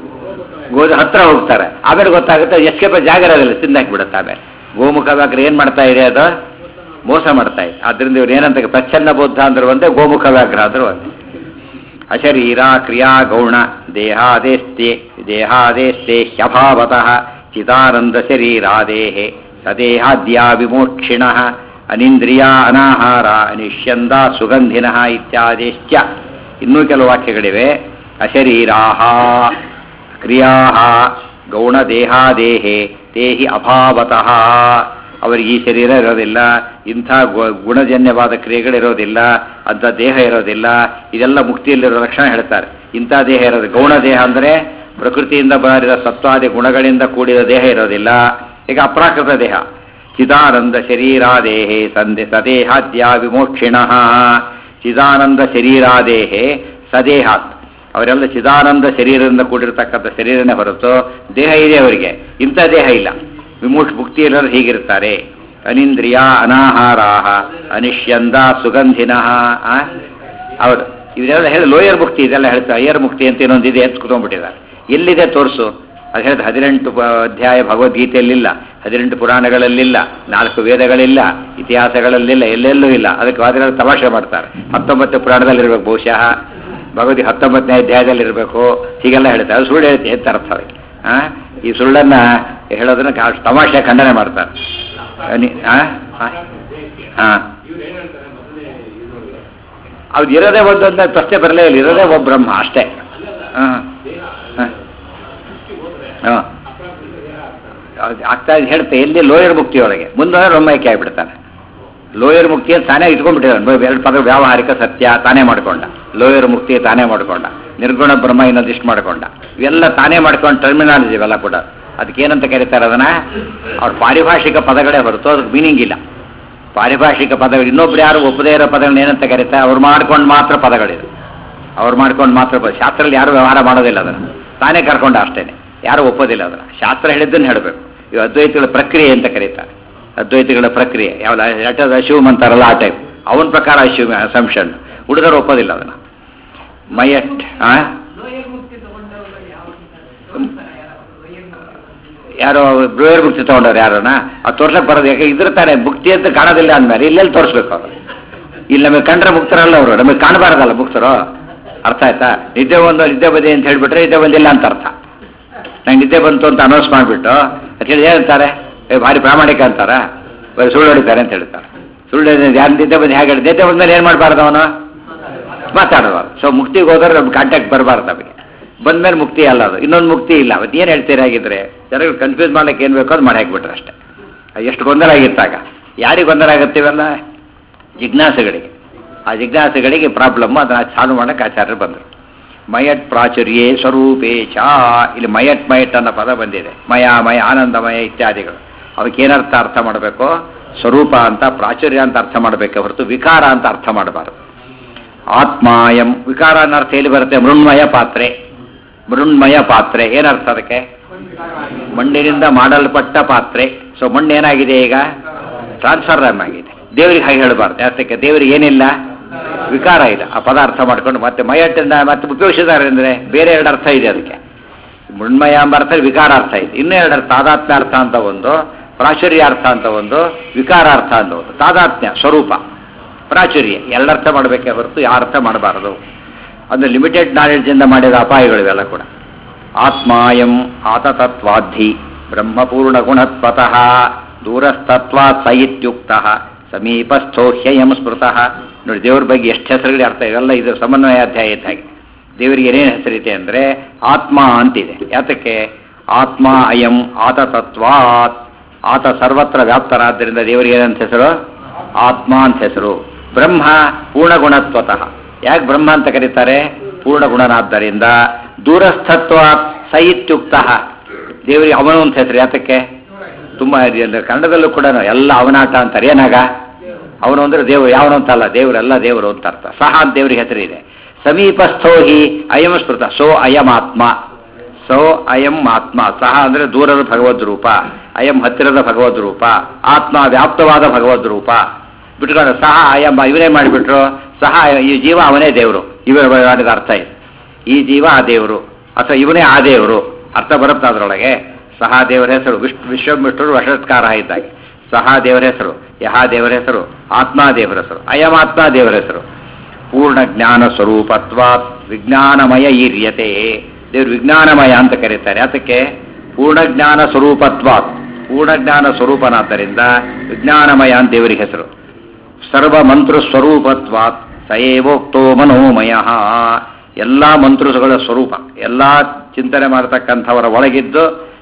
ಗೋಧಿ ಹತ್ರ ಹೋಗ್ತಾರೆ ಆಮೇಲೆ ಗೊತ್ತಾಗುತ್ತೆ ಎಸ್ಕೇಪ ಜಾಗ ಇರೋದಿಲ್ಲ ತಿಂದಾಕ್ಬಿಡುತ್ತೆ ಆಮೇಲೆ ಗೋಮುಖ ವ್ಯಾಘ್ರ ಏನು ಮಾಡ್ತಾ ಇದೆ ಅದು ಮೋಸ ಮಾಡ್ತಾ ಇದೆ ಆದ್ರಿಂದ ಇವ್ರು ಏನಂತ ಪ್ರಚ್ಛನ್ನ ಬೌದ್ಧ ಅಂದ್ರೆ ಒಂದೇ ಗೋಮುಖ ವ್ಯಾಘ್ರ ಅಂದ್ರು ಒಂದೇ ಅಶರೀರ ಕ್ರಿಯಾ ಗೌಣ ದೇಹಾದೇಸ್ತೆ ದೇಹಾದೇಸ್ತೆ ಹ್ಯಭಾವತಃ ಚಿದಾನಂದ ಶರೀರಾದೇಹೆ ಸದೇಹಾದ್ಯಾ ವಿಮೋಕ್ಷಿಣ ಅನಿಂದ್ರಿಯ ಅನಾಹಾರ ಅನಿಷ್ಯಂದ ಸುಗಂಧಿನಃ ಇತ್ಯಾದಿಶ್ಚ ಇನ್ನೂ ಕೆಲವು ವಾಕ್ಯಗಳಿವೆ ಅಶರೀರಾ ಕ್ರಿಯಾ ಗೌಣ ದೇಹಾದೇಹೆ ದೇಹಿ ಅಭಾವತಃ ಅವರಿಗೆ ಈ ಶರೀರ ಇರೋದಿಲ್ಲ ಇಂಥ ಗು- ಗುಣಜನ್ಯವಾದ ಕ್ರಿಯೆಗಳಿರೋದಿಲ್ಲ ಅಂಥ ದೇಹ ಇರೋದಿಲ್ಲ ಇದೆಲ್ಲ ಮುಕ್ತಿಯಲ್ಲಿರೋ ಲಕ್ಷಣ ಹೇಳ್ತಾರೆ ಇಂಥ ದೇಹ ಇರೋದು ಗೌಣ ದೇಹ ಅಂದರೆ ಪ್ರಕೃತಿಯಿಂದ ಬಾರಿದ ಸತ್ವಾದಿ ಗುಣಗಳಿಂದ ಕೂಡಿದ ದೇಹ ಇರೋದಿಲ್ಲ ಈಗ ಅಪ್ರಾಕೃತ ದೇಹ ಚಿದಾನಂದ ಶರೀರಾದೇಹೆ ಸಂದೆ ಸದೇಹಾದ್ಯ ವಿಮೋಕ್ಷಿಣ ಚಿದಾನಂದ ಶರೀರಾದೇಹೆ ಸದೇಹಾತ್ ಅವರೆಲ್ಲ ಚಿದಾನಂದ ಶರೀರದಿಂದ ಕೂಡಿರತಕ್ಕಂಥ ಶರೀರನೇ ಹೊರತು ದೇಹ ಇದೆ ಅವರಿಗೆ ಇಂಥ ದೇಹ ಇಲ್ಲ ವಿಮೋಕ್ಷ ಮುಕ್ತಿಯಲ್ಲರೂ ಹೀಗಿರ್ತಾರೆ ಅನಿಂದ್ರಿಯ ಅನಾಹಾರಾಹ ಅನಿಷ್ಯಂದ ಸುಗಂಧಿನಃ ಆ? ಹೌದು ಇದೆಲ್ಲ ಹೇಳಿ ಲೋಯರ್ ಮುಕ್ತಿ ಇದೆಲ್ಲ ಹೇಳ್ತಾರೆ ಹೈಯರ್ ಮುಕ್ತಿ ಅಂತ ಇನ್ನೊಂದಿದೆ ಅಂತ ಕುತ್ಕೊಂಡ್ಬಿಟ್ಟಿದ್ದಾರೆ ಎಲ್ಲಿದೆ ತೋರಿಸು ಅದು ಹೇಳಿದ ಹದಿನೆಂಟು ಪ- ಅಧ್ಯಾಯ ಭಗವದ್ಗೀತೆಯಲ್ಲಿಲ್ಲ ಹದಿನೆಂಟು ಪುರಾಣಗಳಲ್ಲಿಲ್ಲ ನಾಲ್ಕು ವೇದಗಳಿಲ್ಲ ಇತಿಹಾಸಗಳಲ್ಲಿಲ್ಲ ಎಲ್ಲೆಲ್ಲೂ ಇಲ್ಲ ಅದಕ್ಕೆ ವಾದಿಗಳು ತಮಾಷೆ ಮಾಡ್ತಾರೆ ಹತ್ತೊಂಬತ್ತು ಪುರಾಣದಲ್ಲಿರ್ಬೇಕು ಬಹುಶಃ ಭಗವದ್ಗೀತೆ ಹತ್ತೊಂಬತ್ತನೇ ಅಧ್ಯಾಯದಲ್ಲಿರಬೇಕು ಹೀಗೆಲ್ಲ ಹೇಳ್ತಾರೆ ಅದು ಸುಳ್ಳು ಹೇಳ್ತಿ ಅಂತ ಅರ್ಥ ಅದಕ್ಕೆ ಆ? ಈ ಸುಳ್ಳನ್ನ ಹೇಳೋದನ್ನ ಕಾ- ತಮಾಷೆ ಖಂಡನೆ ಮಾಡ್ತಾರೆ ಅನಿ- ಆ? ಆ? ಹಾ ಅವ್ರು ಇರೋದೇ ಒಂದು ಅಂತ ಪ್ರಶ್ನೆ ಬರಲೇ ಇಲ್ಲ ಇರೋದೇ ಒಬ್ಬ ಬ್ರಹ್ಮ ಅಷ್ಟೇ ಹಾಂ ಹಾಂ ಹಾಂ ಆಗ್ತಾ ಇದೆ ಹೇಳ್ತೆ ಎಲ್ಲಿ ಲೋಯರ್ ಮುಕ್ತಿಯೊಳಗೆ ಮುಂದೆ ರೊಮ್ಮೈಕೆ ಆಗಿಬಿಡ್ತಾನೆ ಲೋಯರ್ ಮುಕ್ತಿ ಅಂತ ತಾನೇ ಇಟ್ಕೊಂಡ್ಬಿಟ್ಟಿದ್ದಾನೆ ಎರಡು ಪದ ವ್ಯಾವಹಾರಿಕ ಸತ್ಯ ತಾನೇ ಮಾಡ್ಕೊಂಡ ಲೋಯರ್ ಮುಕ್ತಿ ತಾನೇ ಮಾಡ್ಕೊಂಡ ನಿರ್ಗುಣ ಬ್ರಹ್ಮ ಇನ್ನೊಂದಿಷ್ಟು ಮಾಡ್ಕೊಂಡ ಇವೆಲ್ಲ ತಾನೇ ಮಾಡ್ಕೊಂಡು ಟರ್ಮಿನಾಲಜಿ ಇವೆಲ್ಲ ಕೂಡ ಅದಕ್ಕೇನಂತ ಕರೀತಾರೆ ಅದನ್ನ ಅವ್ರ ಪಾರಿಭಾಷಿಕ ಪದಗಳೇ ಹೊರತು ಅದಕ್ಕೆ ಮೀನಿಂಗ್ ಇಲ್ಲ ಪಾರಿಭಾಷಿಕ ಪದಗಳು ಇನ್ನೊಬ್ರು ಯಾರು ಒಪ್ಪದೇ ಇರೋ ಪದಗಳನ್ನ ಏನಂತ ಕರೀತಾರೆ ಅವ್ರು ಮಾಡ್ಕೊಂಡು ಮಾತ್ರ ಪದಗಳಿದು ಅವ್ರು ಮಾಡ್ಕೊಂಡು ಮಾತ್ರ ಪದ ಶಾಸ್ತ್ರದಲ್ಲಿ ಯಾರು ವ್ಯವಹಾರ ಮಾಡೋದಿಲ್ಲ ಅದನ್ನು ತಾನೇ ಕರ್ಕೊಂಡ ಅಷ್ಟೇನೆ ಯಾರು ಒಪ್ಪೋದಿಲ್ಲ ಅದನ್ನು ಶಾಸ್ತ್ರ ಹೇಳಿದ್ದನ್ನು ಹೇಳಬೇಕು ಇವು ಅದ್ವೈತಗಳ ಪ್ರಕ್ರಿಯೆ ಅಂತ ಕರೀತಾರೆ ಅದ್ವೈತಗಳ ಪ್ರಕ್ರಿಯೆ ಯಾವ ಲೆಟರ್ ಅಶ್ಯೂಮ್ ಅಂತಾರಲ್ಲ ಆ ಟೈಪ್ ಅವನ ಪ್ರಕಾರ ಅಶ್ಯೂಮ್ ಅಸಂಪ್ಷನ್ ಹುಡುಗರು ಒಪ್ಪೋದಿಲ್ಲ ಅದನ್ನು ಮೈಯಟ್ ಆ ಯಾರೋ ಬ್ರೂಯರ್ ಮುಕ್ತಿ ತಗೊಂಡವ್ರು ಯಾರನ್ನ ಅದು ತೋರ್ಸಕ್ ಬರೋದು ಯಾಕೆ ಇದ್ರ ತಾನೇ ಮುಕ್ತಿ ಅಂತ ಕಾಣೋದಿಲ್ಲ ಅಂದ್ಮೇಲೆ ಇಲ್ಲೆಲ್ಲಿ ತೋರಿಸ್ಬೇಕು ಅವರು ಇಲ್ಲಿ ನಮಗೆ ಕಂಡ್ರೆ ಮುಕ್ತರಲ್ಲ ಅವರು ನಮಗೆ ಕಾಣಬಾರ್ದಲ್ಲ ಮುಕ್ತರು ಅರ್ಥ ಆಯ್ತಾ ನಿದ್ದೆ ಒಂದು ನಿದ್ದೆ ಬದಿ ಅಂತ ಹೇಳ್ಬಿಟ್ರೆ ನಿದ್ದೆ ಬಂದಿಲ್ಲ ಅಂತ ಅರ್ಥ ನಂಗೆ ನಿದ್ದೆ ಬಂತು ಅಂತ ಅನೌನ್ಸ್ ಮಾಡಿಬಿಟ್ಟು ಅಂತ ಹೇಳಿ ಏನಂತಾರೆ ಏ ಭಾರಿ ಪ್ರಾಮಾಣಿಕ ಅಂತಾರ ಬರೀ ಸುಳ್ಳು ಹೊಡಿತಾರೆ ಅಂತ ಹೇಳ್ತಾರೆ ಸುಳ್ಳು ಯಾರು ನಿದ್ದೆ ಬಂದು ಹೇಗೆ ನಿದ್ದೆ ಬಂದ್ಮೇಲೆ ಏನು ಮಾಡಬಾರ್ದು ಅವನು ಮಾತಾಡಬಾರ್ದು ಸೊ ಮುಕ್ತಿಗೆ ಹೋದ್ರೆ ನಮ್ಗೆ ಕಾಂಟ್ಯಾಕ್ಟ್ ಬರಬಾರ್ದು ನಮಗೆ ಬಂದ್ಮೇಲೆ ಮುಕ್ತಿ ಅಲ್ಲ ಅದು ಇನ್ನೊಂದು ಮುಕ್ತಿ ಇಲ್ಲ ಅವತ್ತು ಏನು ಹೇಳ್ತೀರಿ ಆಗಿದ್ರೆ ಜನಗಳು ಕನ್ಫ್ಯೂಸ್ ಮಾಡ್ಲಿಕ್ಕೆ ಏನು ಬೇಕೋ ಅದು ಮಾಡಿ ಹಾಕ್ಬಿಟ್ರೆ ಅಷ್ಟೇ ಅದು ಎಷ್ಟು ಗೊಂದಲ ಆಗಿತ್ತಾಗ ಯಾರಿಗೆ ಗೊಂದಲ ಆಗುತ್ತೀವಲ್ಲ ಜಿಜ್ಞಾಸೆಗಳಿಗೆ ಆ ಜಿಜ್ಞಾಸೆಗಳಿಗೆ ಪ್ರಾಬ್ಲಮ್ ಅದನ್ನ ಸಾಲ್ವ್ ಮಾಡಕ್ಕೆ ಆಚಾರ್ಯರು ಬಂದರು ಮಯಟ್ ಪ್ರಾಚುರ್ಯೇ ಸ್ವರೂಪೇ ಚ ಇಲ್ಲಿ ಮಯಟ್ ಮಯಟ್ ಅನ್ನೋ ಪದ ಬಂದಿದೆ ಮಯ ಮಯ ಆನಂದಮಯ ಇತ್ಯಾದಿಗಳು ಅವಕ್ಕೇನರ್ಥ ಅರ್ಥ ಮಾಡಬೇಕು ಸ್ವರೂಪ ಅಂತ ಪ್ರಾಚುರ್ಯ ಅಂತ ಅರ್ಥ ಮಾಡಬೇಕೆ ಹೊರತು ವಿಕಾರ ಅಂತ ಅರ್ಥ ಮಾಡಬಾರದು ಆತ್ಮಾಯಂ ವಿಕಾರ ಅನ್ನೋ ಅರ್ಥ ಎಲ್ಲಿ ಬರುತ್ತೆ ಮೃಣ್ಮಯ ಪಾತ್ರೆ ಮೃಣ್ಮಯ ಪಾತ್ರೆ ಏನರ್ಥ ಅದಕ್ಕೆ ಮಣ್ಣಿನಿಂದ ಮಾಡಲ್ಪಟ್ಟ ಪಾತ್ರೆ ಸೊ ಮಣ್ಣು ಏನಾಗಿದೆ ಈಗ ಟ್ರಾನ್ಸ್ಫರ್ಮ್ ಆಗಿದೆ ದೇವರಿಗೆ ಹಾಗೆ ಹೇಳಬಾರ್ದು ಯಾತಕ್ಕೆ ದೇವರಿಗೆ ಏನಿಲ್ಲ ವಿಕಾರ ಇಲ್ಲ ಆ ಪದ ಅರ್ಥ ಮಾಡ್ಕೊಂಡು ಮತ್ತೆ ಮಯಟ್ಟಿಂದ ಮತ್ತೆ ಉಪಯೋಗಿಸಿದ್ದಾರೆ ಅಂದರೆ ಬೇರೆ ಎರಡು ಅರ್ಥ ಇದೆ ಅದಕ್ಕೆ ಮೃಣ್ಮಯ ಎಂಬ ಅರ್ಥ ವಿಕಾರ ಅರ್ಥ ಇದೆ ಇನ್ನೂ ಎರಡು ಅರ್ಥ ತಾದಾತ್ಮ್ಯ ಅರ್ಥ ಅಂತ ಒಂದು ಪ್ರಾಚುರ್ಯ ಅರ್ಥ ಅಂತ ಒಂದು ವಿಕಾರ ಅರ್ಥ ಅಂತ ಒಂದು ತಾದಾತ್ಮ್ಯ ಸ್ವರೂಪ ಪ್ರಾಚುರ್ಯ ಎರಡರ್ಥ ಮಾಡಬೇಕೇ ಹೊರತು ಯಾವ ಅರ್ಥ ಮಾಡಬಾರದು ಅದು ಲಿಮಿಟೆಡ್ ನಾಲೆಡ್ಜಿಂದ ಮಾಡಿದ ಅಪಾಯಗಳು ಇವೆಲ್ಲ ಕೂಡ ಆತ್ಮಾಯಂ ಆತತತ್ವಾಧಿ ಬ್ರಹ್ಮಪೂರ್ಣ ಗುಣತ್ವತಃ ದೂರಸ್ತತ್ವಾತ್ ಸ ಇತ್ಯುಕ್ತ ಸಮೀಪಸ್ಥೋ ಹ್ಯಯಂ ಸ್ಮೃತಃ ನೋಡಿ ದೇವ್ರ ಬಗ್ಗೆ ಎಷ್ಟು ಹೆಸರುಗಳು ಅರ್ಥ ಇವೆಲ್ಲ ಇದು ಸಮನ್ವಯಾಧ್ಯಾಯ ಇದ್ದ ಹಾಗೆ ದೇವರಿಗೆ ಏನೇನು ಹೆಸರಿದೆ ಅಂದರೆ ಆತ್ಮ ಅಂತಿದೆ ಯಾತಕ್ಕೆ ಆತ್ಮ ಅಯಂ ಆತತತ್ವಾತ್ ಆತ ಸರ್ವತ್ರ ವ್ಯಾಪ್ತರಾದ್ದರಿಂದ ದೇವರಿಗೆ ಏನಂತ ಹೆಸರು ಆತ್ಮ ಅಂತ ಹೆಸರು ಬ್ರಹ್ಮ ಪೂರ್ಣಗುಣತ್ವತಃ ಯಾಕೆ ಬ್ರಹ್ಮ ಅಂತ ಕರೀತಾರೆ ಪೂರ್ಣಗುಣನಾದ್ದರಿಂದ ದೂರಸ್ಥತ್ವ ಸೈತ್ಯುಕ್ತ ದೇವರಿಗೆ ಅವನು ಅಂತ ಹೆಸರು ಯಾತಕ್ಕೆ ತುಂಬ ಇದೆ. ಕನ್ನಡದಲ್ಲೂ ಕೂಡ ಎಲ್ಲ ಅವನಾಟ ಅಂತಾರೆ ಏನಾಗ ಅವನು ಅಂದ್ರೆ ದೇವರು ಯಾವನು ಅಂತಲ್ಲ ದೇವರೆಲ್ಲ ದೇವರು ಅಂತ ಅರ್ಥ ಸಹ ಅಂತ ದೇವರಿಗೆ ಹೆಸರಿದೆ ಸಮೀಪಸ್ಥೋ ಹಿ ಅಯಂ ಸ್ಮೃತ ಸೋ ಅಯಂ ಆತ್ಮ ಸೋ ಅಯಂ ಆತ್ಮ ಸಹ ಅಂದ್ರೆ ದೂರದ ಭಗವದ್ ರೂಪ ಅಯಂ ಹತ್ತಿರದ ಭಗವದ್ ರೂಪ ಆತ್ಮ ವ್ಯಾಪ್ತವಾದ ಭಗವದ್ ರೂಪ ಬಿಟ್ಕೊಂಡು ಸಹ ಅಯಂ ಇವನೇ ಮಾಡಿಬಿಟ್ರು ಸಹ ಈ ಜೀವ ಅವನೇ ದೇವರು ಇವರ ಮಾಡಿದ ಅರ್ಥ ಇದೆ ಈ ಜೀವ ಆ ದೇವರು ಅಥವಾ ಇವನೇ ಆ ದೇವರು ಅರ್ಥ ಬರುತ್ತೆ ಅದರೊಳಗೆ ಸಹ ದೇವರ ಹೆಸರು ವಿಷ್ಣು ವಿಶ್ವಮಿಷ್ಣರು ವಶತ್ಕಾರ ಇದ್ದಾಗೆ ಸಹ ದೇವರ ಹೆಸರು ಯಹ ದೇವರ ಹೆಸರು ಆತ್ಮ ದೇವರ ಹೆಸರು ಅಯಮಾತ್ಮ ದೇವರ ಹೆಸರು ಪೂರ್ಣ ಜ್ಞಾನ ಸ್ವರೂಪತ್ವಾತ್ ವಿಜ್ಞಾನಮಯ ಈರ್ಯತೆ ದೇವರು ವಿಜ್ಞಾನಮಯ ಅಂತ ಕರೀತಾರೆ ಅದಕ್ಕೆ ಪೂರ್ಣ ಜ್ಞಾನ ಸ್ವರೂಪತ್ವಾತ್ ಪೂರ್ಣ ಜ್ಞಾನ ಸ್ವರೂಪನಾದ್ದರಿಂದ ವಿಜ್ಞಾನಮಯ ಅಂತ ದೇವರಿಗೆ ಹೆಸರು ಸರ್ವ ಮಂತ್ರ ಸ್ವರೂಪತ್ವಾತ್ ಸಯೇವೋಕ್ತೋ ಮನೋಮಯ ಎಲ್ಲ ಮಂತ್ರಗಳ ಸ್ವರೂಪ ಎಲ್ಲ ಚಿಂತನೆ ಮಾಡತಕ್ಕಂಥವರ ಒಳಗಿದ್ದು